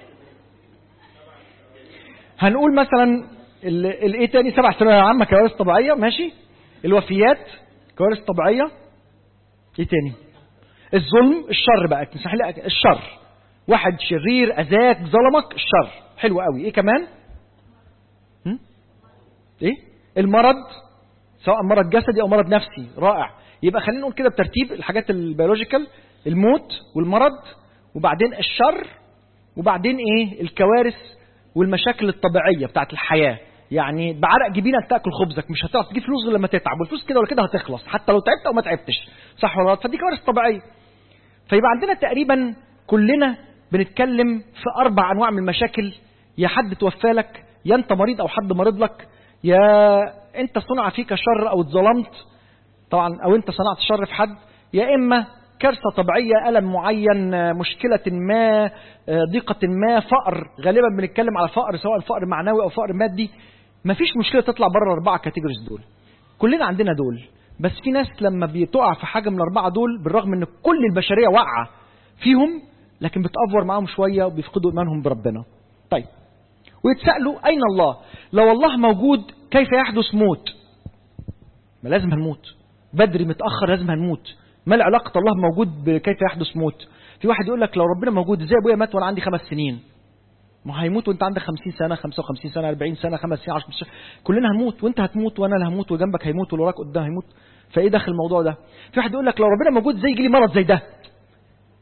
هنقول مثلا الايه تاني سبع ثانوية عامة كوارث طبيعية ماشي الوفيات كوارث طبيعية ايه تاني الظلم الشر بقى تسمح لي الشر واحد شرير اذاك ظلمك الشر حلو قوي ايه كمان هم؟ ايه المرض سواء مرض جسدي او مرض نفسي رائع يبقى خلينا نقول كده بترتيب الحاجات البيولوجيكال الموت والمرض وبعدين الشر وبعدين ايه الكوارث والمشاكل الطبيعيه بتاعت الحياه يعني بعرق جبينك تاكل خبزك مش هتعرف تجيب فلوس غير لما تتعب والفلوس كده ولا كده هتخلص حتى لو تعبت او ما تعبتش صح ولا غلط فدي كوارث طبيعيه فيبقى عندنا تقريبا كلنا بنتكلم في اربع انواع من المشاكل يا حد توفى لك يا انت مريض او حد مريض لك يا انت صنع فيك شر او اتظلمت طبعا او انت صنعت شر في حد يا اما كارثه طبيعيه الم معين مشكله ما ضيقه ما فقر غالبا بنتكلم على فقر سواء فقر معنوي او فقر مادي مفيش مشكله تطلع بره الاربعه كاتيجوريز دول كلنا عندنا دول بس في ناس لما بتقع في حاجه من الاربعه دول بالرغم ان كل البشريه واقعه فيهم لكن بتأفور معاهم شويه وبيفقدوا ايمانهم بربنا طيب ويتسالوا اين الله لو الله موجود كيف يحدث موت ما لازم هنموت بدري متاخر لازم هنموت ما العلاقه الله موجود بكيف يحدث موت في واحد يقول لك لو ربنا موجود ازاي ابويا مات وانا عندي خمس سنين ما هيموت وانت عندك 50 سنه 55 سنه 40 سنه خمس سنين 10 سنه كلنا هنموت وانت هتموت وانا اللي هموت وجنبك هيموت واللي وراك قدام هيموت فايه داخل الموضوع ده في واحد يقول لك لو ربنا موجود ازاي يجي لي مرض زي ده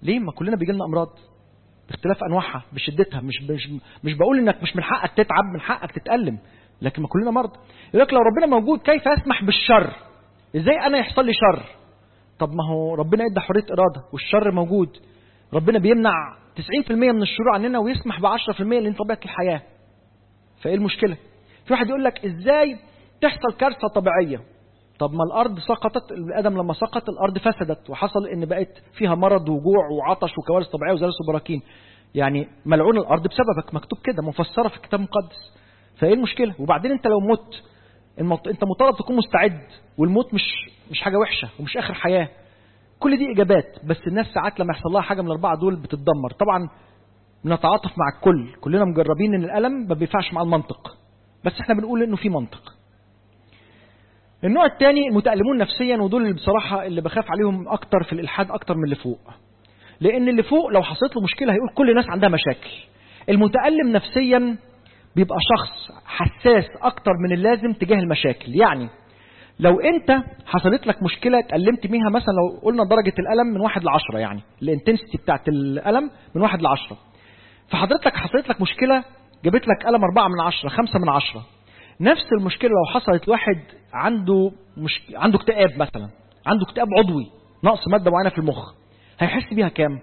ليه ما كلنا بيجي لنا امراض باختلاف انواعها بشدتها مش مش مش بقول انك مش من حقك تتعب من حقك تتالم لكن ما كلنا مرضى يقول لك لو ربنا موجود كيف يسمح بالشر ازاي انا يحصل لي شر طب ما هو ربنا ادى حريه اراده والشر موجود ربنا بيمنع 90% من الشرور عننا ويسمح ب 10% لان طبيعه الحياه فايه المشكله في واحد يقول لك ازاي تحصل كارثه طبيعيه طب ما الارض سقطت ادم لما سقط الارض فسدت وحصل ان بقت فيها مرض وجوع وعطش وكوارث طبيعيه وزلازل وبراكين يعني ملعون الارض بسببك مكتوب كده مفسره في الكتاب المقدس فايه المشكله وبعدين انت لو مت المط... انت مطالب تكون مستعد والموت مش مش حاجه وحشه ومش اخر حياه كل دي اجابات بس الناس ساعات لما يحصل لها حاجه من الاربعه دول بتتدمر طبعا بنتعاطف مع الكل كلنا مجربين ان الالم ما بينفعش مع المنطق بس احنا بنقول انه في منطق النوع الثاني المتألمون نفسيا ودول اللي بصراحة اللي بخاف عليهم أكتر في الإلحاد أكتر من اللي فوق لأن اللي فوق لو حصلت له مشكلة هيقول كل الناس عندها مشاكل المتألم نفسيا بيبقى شخص حساس أكتر من اللازم تجاه المشاكل يعني لو أنت حصلت لك مشكلة اتألمت بيها مثلا لو قلنا درجة الألم من واحد لعشرة يعني الانتنسيتي بتاعت الألم من واحد لعشرة فحضرتك حصلت لك مشكلة جابت لك ألم أربعة من عشرة خمسة من عشرة نفس المشكلة لو حصلت لواحد عنده مش... عنده اكتئاب مثلا عنده اكتئاب عضوي نقص مادة معينة في المخ هيحس بيها كام؟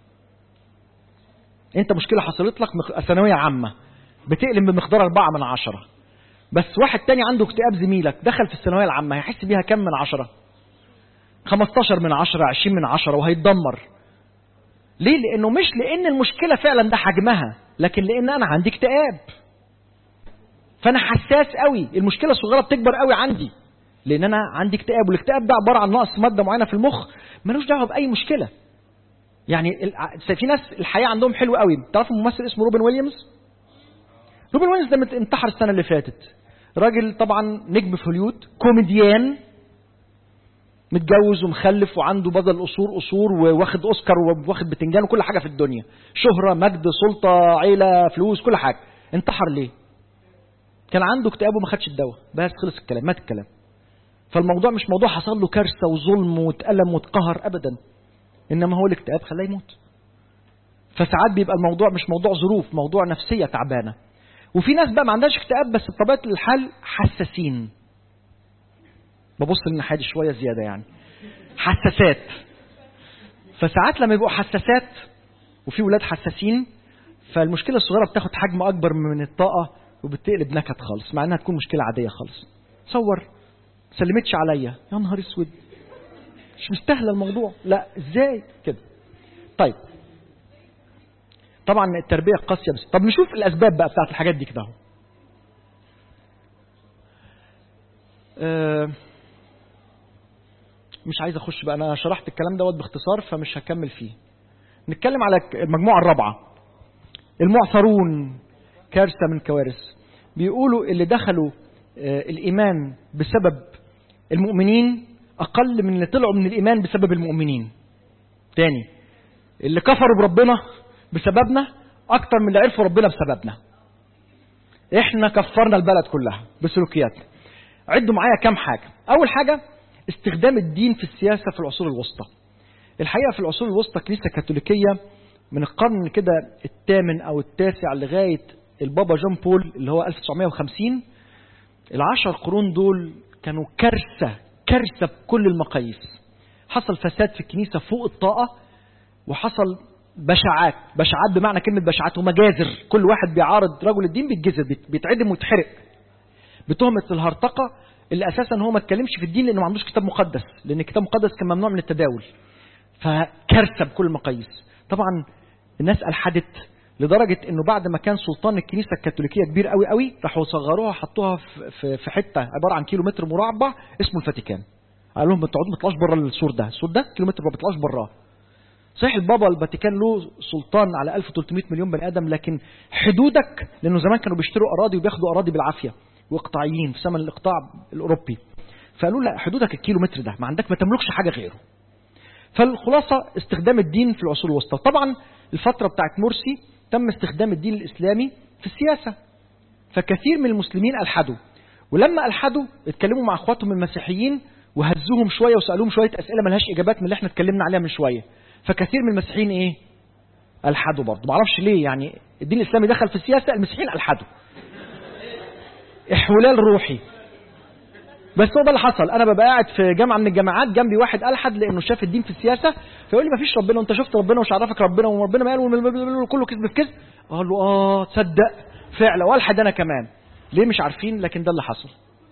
انت مشكلة حصلت لك مخ... ثانوية عامة بتقلم بمقدار أربعة من عشرة بس واحد تاني عنده اكتئاب زميلك دخل في الثانوية العامة هيحس بيها كام من عشرة؟ 15 من عشرة 20 من عشرة وهيتدمر ليه؟ لأنه مش لأن المشكلة فعلا ده حجمها لكن لأن أنا عندي اكتئاب فانا حساس قوي المشكله الصغيره بتكبر قوي عندي لان انا عندي اكتئاب والاكتئاب ده عباره عن نقص ماده معينه في المخ ملوش دعوه باي مشكله يعني في ناس الحياه عندهم حلو قوي تعرفوا ممثل اسمه روبن ويليامز روبن ويليامز ده انتحر السنه اللي فاتت راجل طبعا نجم في هوليود كوميديان متجوز ومخلف وعنده بدل القصور قصور وواخد اوسكار وواخد بتنجان وكل حاجه في الدنيا شهره مجد سلطه عيله فلوس كل حاجه انتحر ليه كان عنده اكتئاب وما خدش الدواء بس خلص الكلام مات الكلام فالموضوع مش موضوع حصل له كارثه وظلم واتألم واتقهر ابدا انما هو الاكتئاب خلاه يموت فساعات بيبقى الموضوع مش موضوع ظروف موضوع نفسيه تعبانه وفي ناس بقى ما عندهاش اكتئاب بس بطبيعه الحال حساسين ببص للناحيه دي شويه زياده يعني حساسات فساعات لما يبقوا حساسات وفي ولاد حساسين فالمشكله الصغيره بتاخد حجم اكبر من الطاقه وبتقلب نكد خالص مع انها تكون مشكله عاديه خالص صور سلمتش عليا يا نهار اسود مش مستاهله الموضوع لا ازاي كده طيب طبعا التربيه قاسيه بس طب نشوف الاسباب بقى بتاعت الحاجات دي كده اهو أه مش عايز اخش بقى انا شرحت الكلام دوت باختصار فمش هكمل فيه نتكلم على المجموعه الرابعه المعثرون كارثه من كوارث بيقولوا اللي دخلوا الايمان بسبب المؤمنين اقل من اللي طلعوا من الايمان بسبب المؤمنين تاني اللي كفروا بربنا بسببنا اكتر من اللي عرفوا ربنا بسببنا احنا كفرنا البلد كلها بسلوكياتنا عدوا معايا كام حاجه اول حاجه استخدام الدين في السياسه في العصور الوسطى الحقيقه في العصور الوسطى الكنيسه الكاثوليكيه من القرن كده الثامن او التاسع لغايه البابا جون بول اللي هو 1950 العشر قرون دول كانوا كارثة كارثة بكل المقاييس حصل فساد في الكنيسة فوق الطاقة وحصل بشاعات بشاعات بمعنى كلمة بشاعات ومجازر كل واحد بيعارض رجل الدين بيتجزر بيتعدم ويتحرق بتهمة الهرطقة اللي أساسا هو ما اتكلمش في الدين لأنه ما عندوش كتاب مقدس لأن الكتاب المقدس كان ممنوع من التداول فكارثة بكل المقاييس طبعا الناس ألحدت لدرجة انه بعد ما كان سلطان الكنيسة الكاثوليكية كبير قوي قوي راحوا صغروها حطوها في في حتة عبارة عن كيلو متر مربع اسمه الفاتيكان. قال لهم انتوا ما تطلعوش بره السور ده، السور ده كيلو متر ما بيطلعوش براه. صحيح البابا الفاتيكان له سلطان على 1300 مليون بني ادم لكن حدودك لانه زمان كانوا بيشتروا اراضي وبياخدوا اراضي بالعافيه واقطاعيين في زمن الاقطاع الاوروبي. فقالوا لا حدودك الكيلو متر ده ما عندك ما تملكش حاجه غيره. فالخلاصه استخدام الدين في العصور الوسطى، طبعا الفتره بتاعت مرسي تم استخدام الدين الإسلامي في السياسة فكثير من المسلمين ألحدوا ولما ألحدوا اتكلموا مع أخواتهم المسيحيين وهزوهم شوية وسألوهم شوية أسئلة ملهاش إجابات من اللي احنا اتكلمنا عليها من شوية فكثير من المسيحيين ايه الحدوا برضه معرفش ليه يعني الدين الاسلامي دخل في السياسه المسيحيين الحدوا احولال روحي بس هو ده اللي حصل انا ببقى قاعد في جامعه من الجامعات جنبي واحد الحد لانه شاف الدين في السياسه فيقول لي ما فيش ربنا وانت شفت ربنا ومش عرفك ربنا وربنا ما قال كله كذب في كذب اقول له اه تصدق فعلا والحد انا كمان ليه مش عارفين لكن ده اللي حصل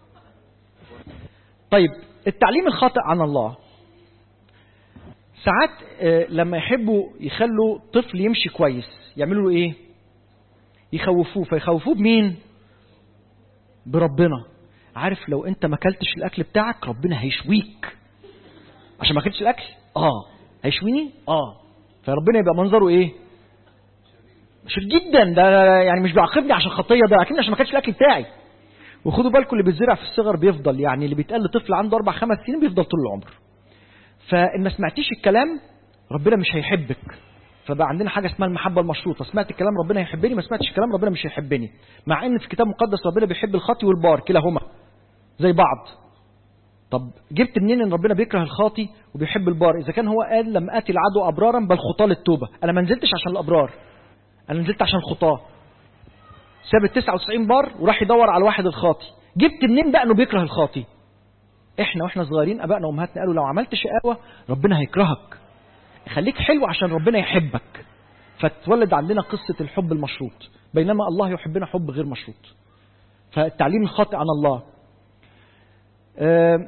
طيب التعليم الخاطئ عن الله ساعات آه، لما يحبوا يخلوا طفل يمشي كويس يعملوا له ايه يخوفوه فيخوفوه بمين بربنا عارف لو انت ما اكلتش الاكل بتاعك ربنا هيشويك عشان ما اكلتش الاكل اه هيشويني اه فربنا يبقى منظره ايه شديد جدا ده يعني مش بيعاقبني عشان خطيه ده عاقبني عشان ما اكلتش الاكل بتاعي وخدوا بالكم اللي بيتزرع في الصغر بيفضل يعني اللي بيتقال لطفل عنده اربع خمس سنين بيفضل طول العمر فان ما سمعتيش الكلام ربنا مش هيحبك فبقى عندنا حاجه اسمها المحبه المشروطه سمعت الكلام ربنا هيحبني ما سمعتش الكلام ربنا مش هيحبني مع ان في الكتاب المقدس ربنا بيحب الخاطي والبار كلاهما زي بعض طب جبت منين ان ربنا بيكره الخاطي وبيحب البار اذا كان هو قال لم اتي العدو ابرارا بل خطاه للتوبه انا ما نزلتش عشان الابرار انا نزلت عشان الخطاه ساب ال 99 بار وراح يدور على الواحد الخاطي جبت منين بقى انه بيكره الخاطي احنا واحنا صغيرين ابائنا وامهاتنا قالوا لو عملت شقاوه ربنا هيكرهك خليك حلو عشان ربنا يحبك فتولد عندنا قصه الحب المشروط بينما الله يحبنا حب غير مشروط فالتعليم الخاطئ عن الله آه،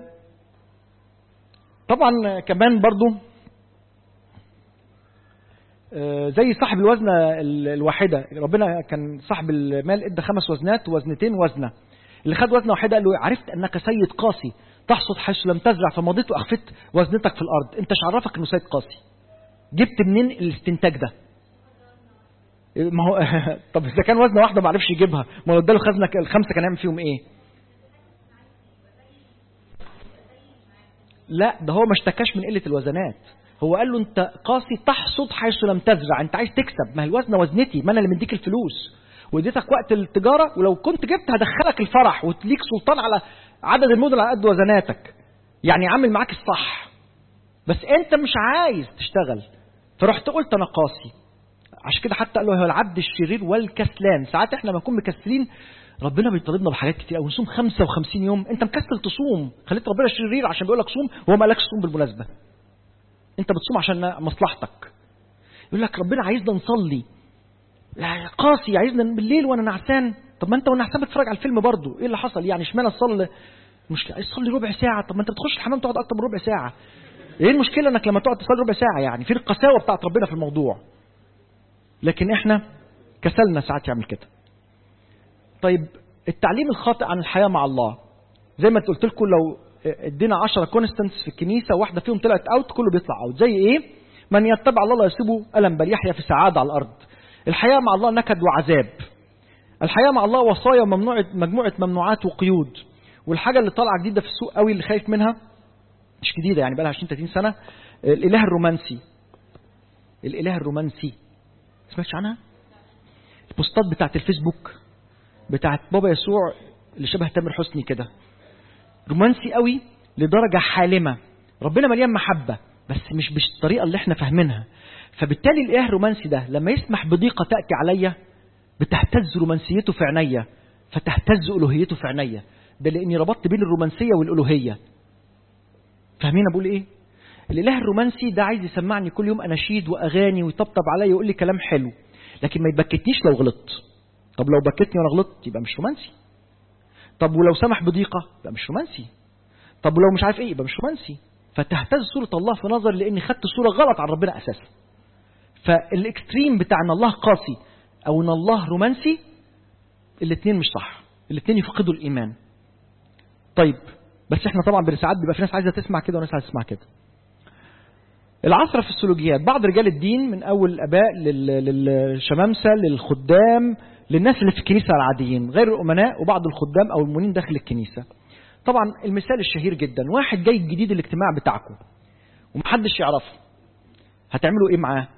طبعا كمان برضو آه، زي صاحب الوزنة ال- الواحدة ربنا كان صاحب المال ادى خمس وزنات ووزنتين وزنة اللي خد وزنة واحدة قال له عرفت انك سيد قاسي تحصد حيث لم تزرع فمضيت واخفت وزنتك في الارض انت مش عرفك انه سيد قاسي جبت منين الاستنتاج ده ما هو طب اذا كان وزنه واحده ما عرفش يجيبها ما هو اداله خزنه الخمسه كان يعمل فيهم ايه لا ده هو ما اشتكاش من قله الوزنات هو قال له انت قاسي تحصد حيث لم تزرع انت عايز تكسب ما هي الوزنه وزنتي ما انا اللي مديك الفلوس واديتك وقت التجاره ولو كنت جبت هدخلك الفرح وتليك سلطان على عدد المدن على قد وزناتك يعني عامل معاك الصح بس انت مش عايز تشتغل فرحت قلت انا قاسي عشان كده حتى قال له هو العبد الشرير والكسلان ساعات احنا لما نكون مكسلين ربنا بيطالبنا بحاجات كتير قوي نصوم 55 يوم انت مكسل تصوم خليت ربنا شرير عشان بيقول لك صوم وهو ما قالكش صوم بالمناسبه انت بتصوم عشان مصلحتك يقول لك ربنا عايزنا نصلي لا قاسي عايزنا بالليل وانا نعسان طب ما انت وانا نعسان بتتفرج على الفيلم برضه ايه اللي حصل يعني اشمعنى تصلي مش عايز تصلي ربع ساعه طب ما انت بتخش الحمام تقعد اكتر من ربع ساعه ايه المشكله انك لما تقعد تصلي ربع ساعه يعني في القساوه بتاعت ربنا في الموضوع لكن احنا كسلنا ساعات يعمل كده طيب التعليم الخاطئ عن الحياه مع الله زي ما قلت لكم لو ادينا 10 كونستنتس في الكنيسه واحده فيهم طلعت اوت كله بيطلع اوت زي ايه من يتبع الله لا يصيبه الم بل يحيا في سعاده على الارض الحياه مع الله نكد وعذاب الحياه مع الله وصايا وممنوعه مجموعه ممنوعات وقيود والحاجه اللي طالعه جديده في السوق قوي اللي خايف منها مش جديده يعني بقى لها 20 30 سنه الاله الرومانسي الاله الرومانسي سمعتش عنها البوستات بتاعت الفيسبوك بتاعت بابا يسوع اللي شبه تامر حسني كده رومانسي قوي لدرجة حالمة ربنا مليان محبة بس مش بالطريقة اللي احنا فاهمينها فبالتالي الاله الرومانسي ده لما يسمح بضيقة تأتي عليا بتهتز رومانسيته في عينيا فتهتز ألوهيته في عينيا ده لأني ربطت بين الرومانسية والألوهية فاهمين بقول ايه الاله الرومانسي ده عايز يسمعني كل يوم اناشيد واغاني ويطبطب عليا ويقول لي كلام حلو لكن ما يبكتنيش لو غلطت طب لو بكتني وانا غلطت يبقى مش رومانسي طب ولو سمح بضيقه يبقى مش رومانسي طب ولو مش عارف ايه يبقى مش رومانسي فتهتز صوره الله في نظر لاني خدت صوره غلط عن ربنا اساسا فالاكستريم بتاع ان الله قاسي او ان الله رومانسي الاثنين مش صح الاثنين يفقدوا الايمان طيب بس احنا طبعا ساعات بيبقى في ناس عايزه تسمع كده وناس عايزه تسمع كده العثرة في السلوكيات بعض رجال الدين من أول الآباء لل- للشمامسة للخدام للناس اللي في الكنيسة العاديين غير الأمناء وبعض الخدام أو المؤمنين داخل الكنيسة طبعا المثال الشهير جدا واحد جاي جديد الاجتماع بتاعكم ومحدش يعرفه هتعملوا ايه معاه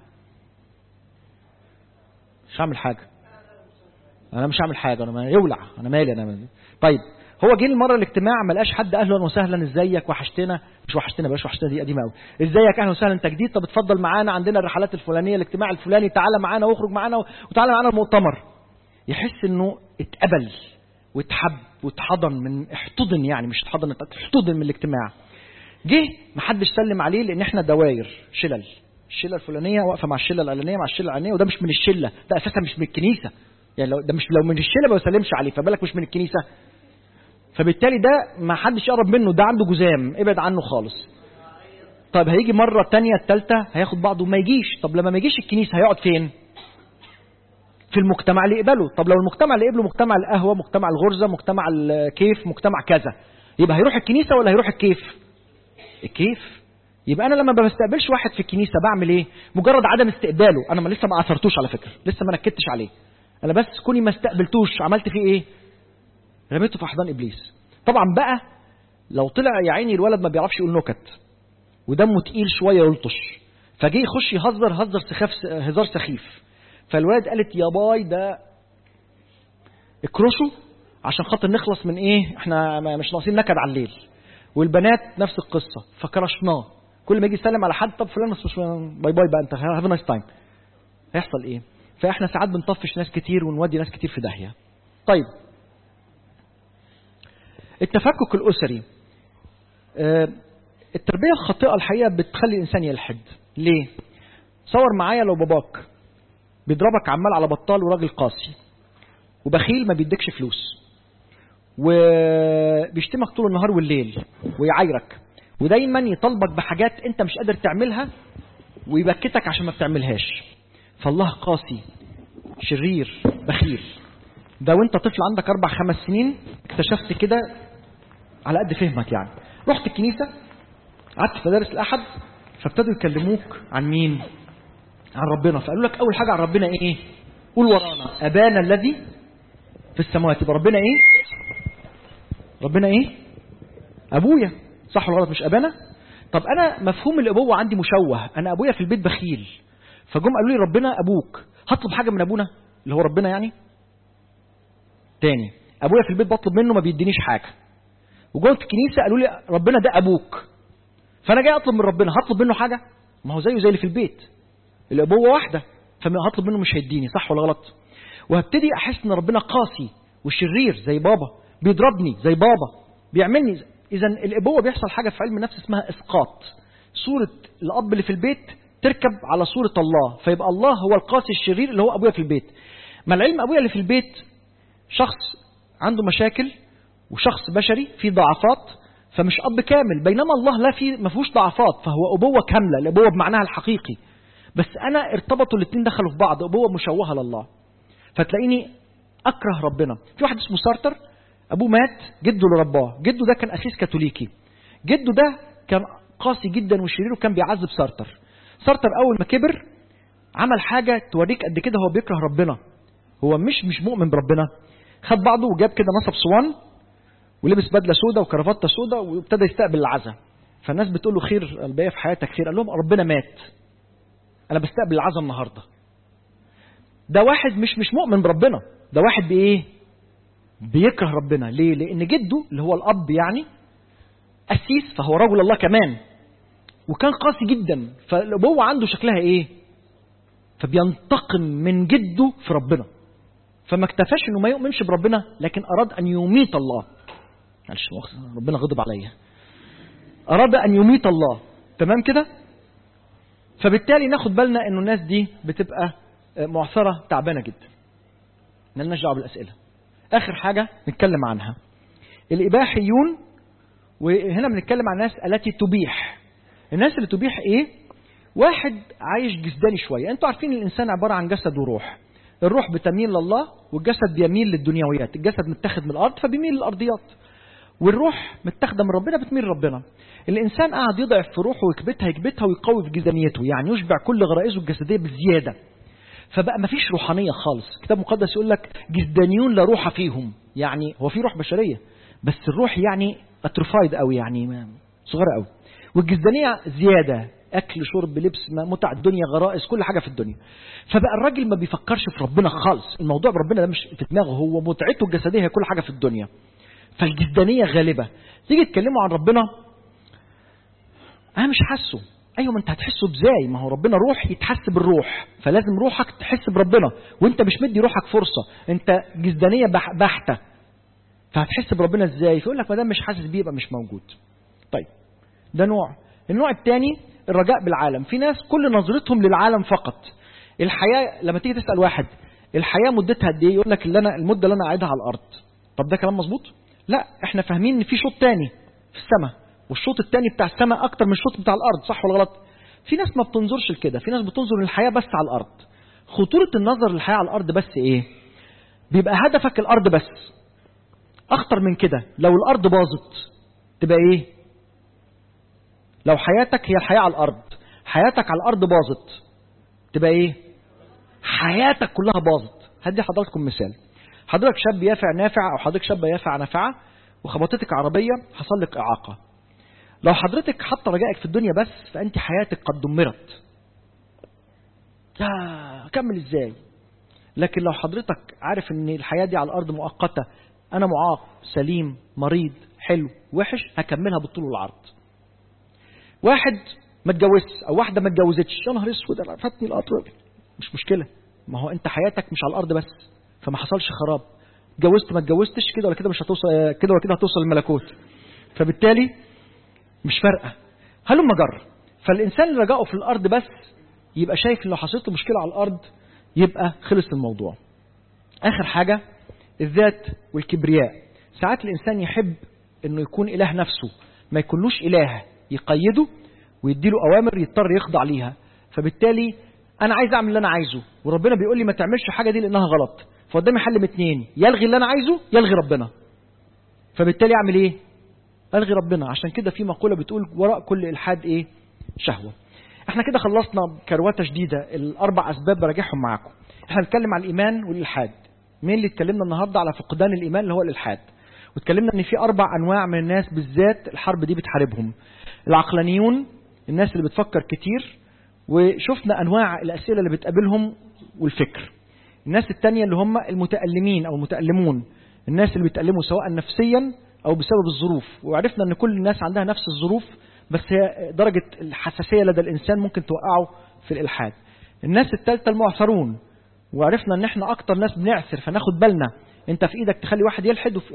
مش هعمل حاجة انا مش هعمل حاجة انا ما يولع انا مالي انا مالي. طيب هو جه المره الاجتماع ما لقاش حد اهلا وسهلا ازيك وحشتنا مش وحشتنا بلاش وحشتنا دي قديمه قوي ازيك اهلا وسهلا انت جديد طب اتفضل معانا عندنا الرحلات الفلانيه الاجتماع الفلاني تعالى معانا واخرج معانا وتعالى معانا المؤتمر يحس انه اتقبل واتحب واتحضن من احتضن يعني مش اتحضن احتضن من الاجتماع جه محدش سلم عليه لان احنا دواير شلل الشله الفلانيه واقفه مع الشله الاعلانيه مع الشله الاعلانيه وده مش من الشله ده اساسا مش من الكنيسه يعني لو ده مش لو من الشله ما بسلمش عليه فبالك مش من الكنيسه فبالتالي ده ما حدش يقرب منه ده عنده جزام ابعد عنه خالص طب هيجي مرة التانية التالتة هياخد بعضه ما يجيش طب لما ما يجيش الكنيسة هيقعد فين في المجتمع اللي يقبله طب لو المجتمع اللي يقبله مجتمع القهوة مجتمع الغرزة مجتمع الكيف مجتمع كذا يبقى هيروح الكنيسة ولا هيروح الكيف الكيف يبقى انا لما ما بستقبلش واحد في الكنيسة بعمل ايه مجرد عدم استقباله انا ما لسه ما اثرتوش على فكرة لسه ما نكدتش عليه انا بس كوني ما استقبلتوش عملت فيه ايه رميته في احضان ابليس طبعا بقى لو طلع يا عيني الولد ما بيعرفش يقول نكت ودمه تقيل شويه يلطش فجه يخش يهزر هزر سخاف هزار سخيف فالولد قالت يا باي ده اكرشه عشان خاطر نخلص من ايه احنا مش ناقصين نكد على الليل والبنات نفس القصه فكرشناه كل ما يجي يسلم على حد طب فلان مش باي باي بقى انت هاف نايس تايم هيحصل ايه فاحنا ساعات بنطفش ناس كتير ونودي ناس كتير في داهيه طيب التفكك الأسري التربية الخاطئة الحقيقة بتخلي الإنسان يلحد ليه؟ صور معايا لو باباك بيضربك عمال على بطال وراجل قاسي وبخيل ما بيديكش فلوس وبيشتمك طول النهار والليل ويعايرك ودايما يطالبك بحاجات انت مش قادر تعملها ويبكتك عشان ما بتعملهاش فالله قاسي شرير بخيل ده وانت طفل عندك اربع خمس سنين اكتشفت كده على قد فهمك يعني رحت الكنيسة قعدت في مدارس الأحد فابتدوا يكلموك عن مين عن ربنا فقالوا لك أول حاجة عن ربنا إيه قول ورانا أبانا الذي في السماوات يبقى ربنا إيه ربنا إيه أبويا صح ولا غلط مش أبانا طب أنا مفهوم الأبوة عندي مشوه أنا أبويا في البيت بخيل فجم قالوا لي ربنا أبوك هطلب حاجة من أبونا اللي هو ربنا يعني تاني أبويا في البيت بطلب منه ما بيدينيش حاجة وجوه في الكنيسه قالوا لي ربنا ده ابوك فانا جاي اطلب من ربنا هطلب منه حاجه ما هو زيه زي اللي في البيت الابوه واحده فهطلب منه مش هيديني صح ولا غلط وهبتدي احس ان ربنا قاسي وشرير زي بابا بيضربني زي بابا بيعملني زي. اذا الابوه بيحصل حاجه في علم النفس اسمها اسقاط صوره الاب اللي في البيت تركب على صوره الله فيبقى الله هو القاسي الشرير اللي هو ابويا في البيت ما العلم ابويا اللي في البيت شخص عنده مشاكل وشخص بشري فيه ضعفات فمش اب كامل بينما الله لا في ما فيهوش ضعفات فهو ابوه كامله الابوه بمعناها الحقيقي بس انا ارتبطوا الاثنين دخلوا في بعض ابوه مشوهه لله فتلاقيني اكره ربنا في واحد اسمه سارتر ابوه مات جده اللي رباه جده ده كان اسيس كاثوليكي جده ده كان قاسي جدا وشرير وكان بيعذب سارتر سارتر اول ما كبر عمل حاجه توريك قد كده هو بيكره ربنا هو مش مش مؤمن بربنا خد بعضه وجاب كده نصب صوان ولبس بدله سوداء وكرافته سوداء وابتدى يستقبل العزاء فالناس بتقول له خير الباقيه في حياتك خير قال لهم ربنا مات انا بستقبل العزاء النهارده ده واحد مش مش مؤمن بربنا ده واحد بايه بيكره ربنا ليه لان جده اللي هو الاب يعني قسيس فهو رجل الله كمان وكان قاسي جدا فالابوه عنده شكلها ايه فبينتقم من جده في ربنا فما اكتفاش انه ما يؤمنش بربنا لكن اراد ان يميت الله معلش ربنا غضب عليا اراد ان يميت الله تمام كده فبالتالي ناخد بالنا انه الناس دي بتبقى معثره تعبانه جدا مالناش دعوه بالاسئله اخر حاجه نتكلم عنها الاباحيون وهنا بنتكلم عن الناس التي تبيح الناس اللي تبيح ايه واحد عايش جسداني شويه انتوا عارفين الانسان عباره عن جسد وروح الروح بتميل لله والجسد بيميل للدنيويات الجسد متاخد من الارض فبيميل للارضيات والروح متاخده من ربنا بتميل ربنا الانسان قاعد يضعف في روحه ويكبتها يكبتها ويقوي في جزميته يعني يشبع كل غرائزه الجسديه بزياده فبقى ما فيش روحانيه خالص الكتاب المقدس يقول لك جسدانيون لا روح فيهم يعني هو في روح بشريه بس الروح يعني اتروفايد قوي يعني صغيره قوي والجسدانيه زياده اكل شرب لبس متع الدنيا غرائز كل حاجه في الدنيا فبقى الراجل ما بيفكرش في ربنا خالص الموضوع بربنا ده مش في دماغه هو متعته الجسديه هي كل حاجه في الدنيا فالجسدانية غالبة تيجي تكلموا عن ربنا أنا مش حاسه أيوة ما أنت هتحسه بزاي ما هو ربنا روح يتحس بالروح فلازم روحك تحس بربنا وأنت مش مدي روحك فرصة أنت جسدانية بح- بحتة فهتحس بربنا ازاي فيقول لك ما دام مش حاسس بيه يبقى مش موجود طيب ده نوع النوع الثاني الرجاء بالعالم في ناس كل نظرتهم للعالم فقط الحياه لما تيجي تسال واحد الحياه مدتها قد ايه يقول لك اللي انا المده اللي انا قاعدها على الارض طب ده كلام مظبوط لا احنا فاهمين ان في شوط تاني في السماء والشوط التاني بتاع السماء اكتر من الشوط بتاع الارض صح ولا غلط في ناس ما بتنظرش لكده في ناس بتنظر للحياه بس على الارض خطوره النظر للحياه على الارض بس ايه بيبقى هدفك الارض بس اخطر من كده لو الارض باظت تبقى ايه لو حياتك هي الحياه على الارض حياتك على الارض باظت تبقى ايه حياتك كلها باظت هدي حضراتكم مثال حضرتك شاب يافع نافع او حضرتك شابه يافع نافعه وخبطتك عربيه حصل لك اعاقه لو حضرتك حاطه رجائك في الدنيا بس فانت حياتك قد دمرت يا اكمل ازاي لكن لو حضرتك عارف ان الحياه دي على الارض مؤقته انا معاق سليم مريض حلو وحش هكملها بالطول والعرض واحد ما اتجوزش او واحده ما اتجوزتش يا نهار اسود انا فاتني القطر مش مشكله ما هو انت حياتك مش على الارض بس فما حصلش خراب اتجوزت ما اتجوزتش كده ولا كده مش هتوصل كده ولا كده هتوصل الملكوت فبالتالي مش فارقه هلم جر فالانسان اللي رجائه في الارض بس يبقى شايف ان لو حصلت له مشكله على الارض يبقى خلص الموضوع اخر حاجه الذات والكبرياء ساعات الانسان يحب انه يكون اله نفسه ما يكونلوش اله يقيده ويديله اوامر يضطر يخضع ليها فبالتالي انا عايز اعمل اللي انا عايزه وربنا بيقول لي ما تعملش الحاجه دي لانها غلط فقدامي حل من اتنين يلغي اللي انا عايزه يلغي ربنا فبالتالي اعمل ايه الغي ربنا عشان كده في مقوله بتقول وراء كل الحاد ايه شهوه احنا كده خلصنا كروته شديده الاربع اسباب براجعهم معاكم احنا هنتكلم على الايمان والالحاد مين اللي اتكلمنا النهارده على فقدان الايمان اللي هو الالحاد واتكلمنا ان في اربع انواع من الناس بالذات الحرب دي بتحاربهم العقلانيون الناس اللي بتفكر كتير وشفنا انواع الاسئله اللي بتقابلهم والفكر الناس التانية اللي هم المتألمين او المتألمون الناس اللي بيتألموا سواء نفسيا او بسبب الظروف وعرفنا ان كل الناس عندها نفس الظروف بس هي درجة الحساسية لدى الانسان ممكن توقعه في الالحاد الناس الثالثة المعثرون وعرفنا ان احنا اكتر ناس بنعثر فناخد بالنا انت في ايدك تخلي واحد يلحد وفي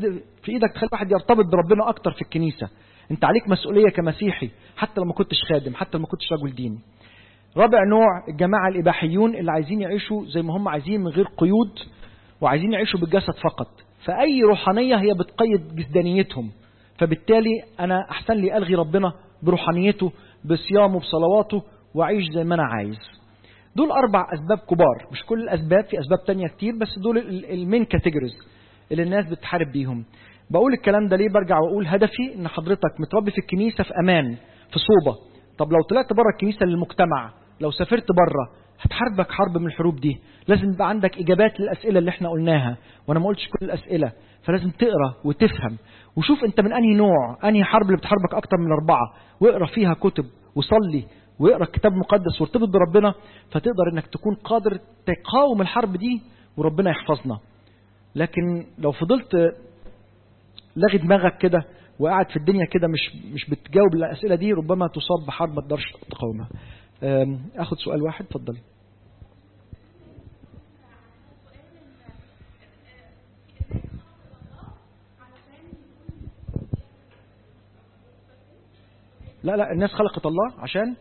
في ايدك تخلي واحد يرتبط بربنا اكتر في الكنيسة انت عليك مسؤولية كمسيحي حتى لو ما كنتش خادم حتى لو ما كنتش رجل دين رابع نوع الجماعة الإباحيون اللي عايزين يعيشوا زي ما هم عايزين من غير قيود وعايزين يعيشوا بالجسد فقط فأي روحانية هي بتقيد جسدانيتهم فبالتالي أنا أحسن لي ألغي ربنا بروحانيته بصيامه بصلواته وأعيش زي ما أنا عايز دول أربع أسباب كبار مش كل الأسباب في أسباب تانية كتير بس دول المين كاتيجوريز اللي الناس بتحارب بيهم بقول الكلام ده ليه برجع وأقول هدفي إن حضرتك متربي في الكنيسة في أمان في صوبة طب لو طلعت بره الكنيسة للمجتمع لو سافرت بره هتحاربك حرب من الحروب دي لازم يبقى عندك اجابات للاسئله اللي احنا قلناها وانا ما قلتش كل الاسئله فلازم تقرا وتفهم وشوف انت من انهي نوع انهي حرب اللي بتحاربك اكتر من اربعه واقرا فيها كتب وصلي واقرا كتاب مقدس وارتبط بربنا فتقدر انك تكون قادر تقاوم الحرب دي وربنا يحفظنا لكن لو فضلت لاغي دماغك كده وقاعد في الدنيا كده مش مش بتجاوب الاسئله دي ربما تصاب بحرب ما تقدرش تقاومها اخد سؤال واحد اتفضلي لا لا الناس خلقت الله عشان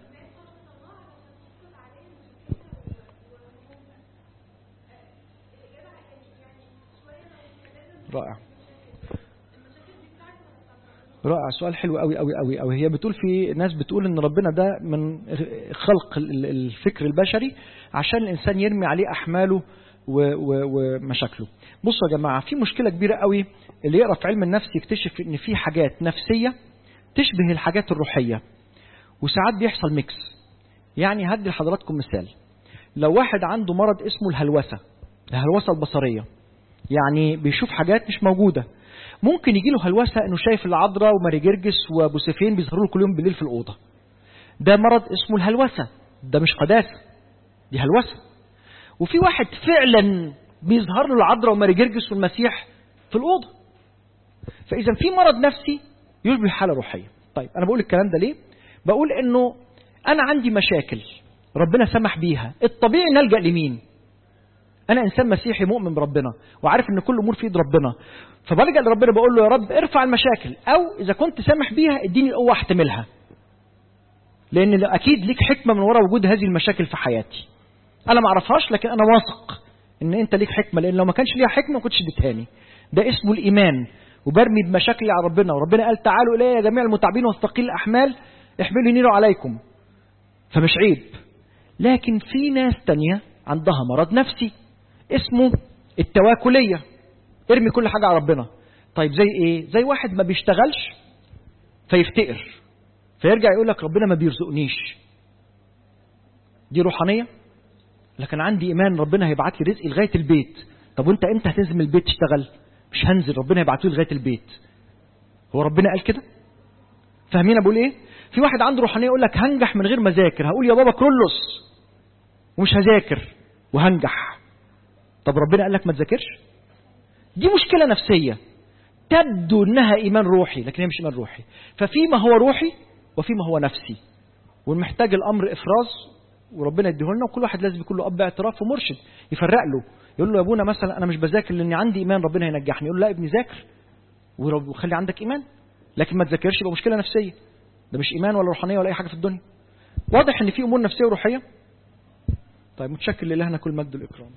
رائع رائع سؤال حلو قوي قوي قوي قوي هي بتقول في ناس بتقول ان ربنا ده من خلق الفكر البشري عشان الانسان يرمي عليه احماله ومشاكله بصوا يا جماعه في مشكله كبيره قوي اللي يقرا في علم النفس يكتشف ان في حاجات نفسيه تشبه الحاجات الروحيه وساعات بيحصل ميكس يعني هدي لحضراتكم مثال لو واحد عنده مرض اسمه الهلوسه الهلوسه البصريه يعني بيشوف حاجات مش موجوده ممكن يجي له هلوسه انه شايف العذراء وماري جرجس وابو سيفين بيظهروا له كل يوم بالليل في الاوضه ده مرض اسمه الهلوسه ده مش قداسه دي هلوسه وفي واحد فعلا بيظهر له العذراء وماري جرجس والمسيح في الاوضه فاذا في مرض نفسي يشبه حاله روحيه طيب انا بقول الكلام ده ليه بقول انه انا عندي مشاكل ربنا سمح بيها الطبيعي نلجا لمين انا انسان مسيحي مؤمن بربنا وعارف ان كل امور في ايد ربنا فبلجا لربنا بقول له يا رب ارفع المشاكل او اذا كنت سامح بيها اديني قوه احتملها لان اكيد ليك حكمه من وراء وجود هذه المشاكل في حياتي انا ما اعرفهاش لكن انا واثق ان انت ليك حكمه لان لو ما كانش ليها حكمه ما كنتش اديتهاني ده اسمه الايمان وبرمي بمشاكلي على ربنا وربنا قال تعالوا الي يا جميع المتعبين والثقيل الاحمال احملوا نيرو عليكم فمش عيب لكن في ناس تانية عندها مرض نفسي اسمه التواكلية ارمي كل حاجة على ربنا طيب زي ايه زي واحد ما بيشتغلش فيفتقر فيرجع يقول لك ربنا ما بيرزقنيش دي روحانية لكن عندي ايمان ربنا هيبعت لي رزق لغاية البيت طب وانت امتى هتنزل من البيت تشتغل مش هنزل ربنا هيبعته لي لغاية البيت هو ربنا قال كده فاهمين بقول ايه في واحد عنده روحانية يقول لك هنجح من غير ما اذاكر هقول يا بابا كرولوس ومش هذاكر وهنجح طب ربنا قال لك ما تذاكرش دي مشكلة نفسية تبدو انها ايمان روحي لكن هي مش ايمان روحي ففيما هو روحي وفيما هو نفسي والمحتاج الامر افراز وربنا يديه لنا وكل واحد لازم يكون له اب اعتراف ومرشد يفرق له يقول له يا ابونا مثلا انا مش بذاكر لاني عندي ايمان ربنا هينجحني يقول له لا ابني ذاكر وخلي عندك ايمان لكن ما تذاكرش يبقى مشكله نفسيه ده مش ايمان ولا روحانيه ولا اي حاجه في الدنيا واضح ان في امور نفسيه وروحيه طيب متشكر لله كل مجد والاكرام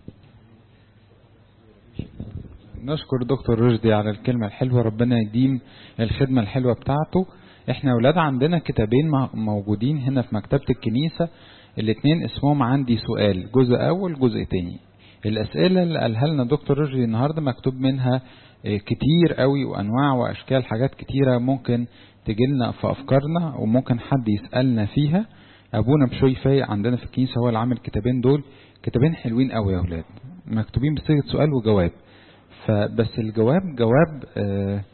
نشكر دكتور رشدي على الكلمة الحلوة ربنا يديم الخدمة الحلوة بتاعته احنا اولاد عندنا كتابين موجودين هنا في مكتبة الكنيسة الاتنين اسمهم عندي سؤال جزء اول جزء تاني الاسئلة اللي قالها لنا دكتور رشدي النهاردة مكتوب منها كتير قوي وانواع واشكال حاجات كتيرة ممكن تجيلنا في افكارنا وممكن حد يسألنا فيها ابونا بشوي فايق عندنا في الكنيسة هو اللي عامل الكتابين دول كتابين حلوين قوي يا اولاد مكتوبين بصيغة سؤال وجواب فبس الجواب جواب آه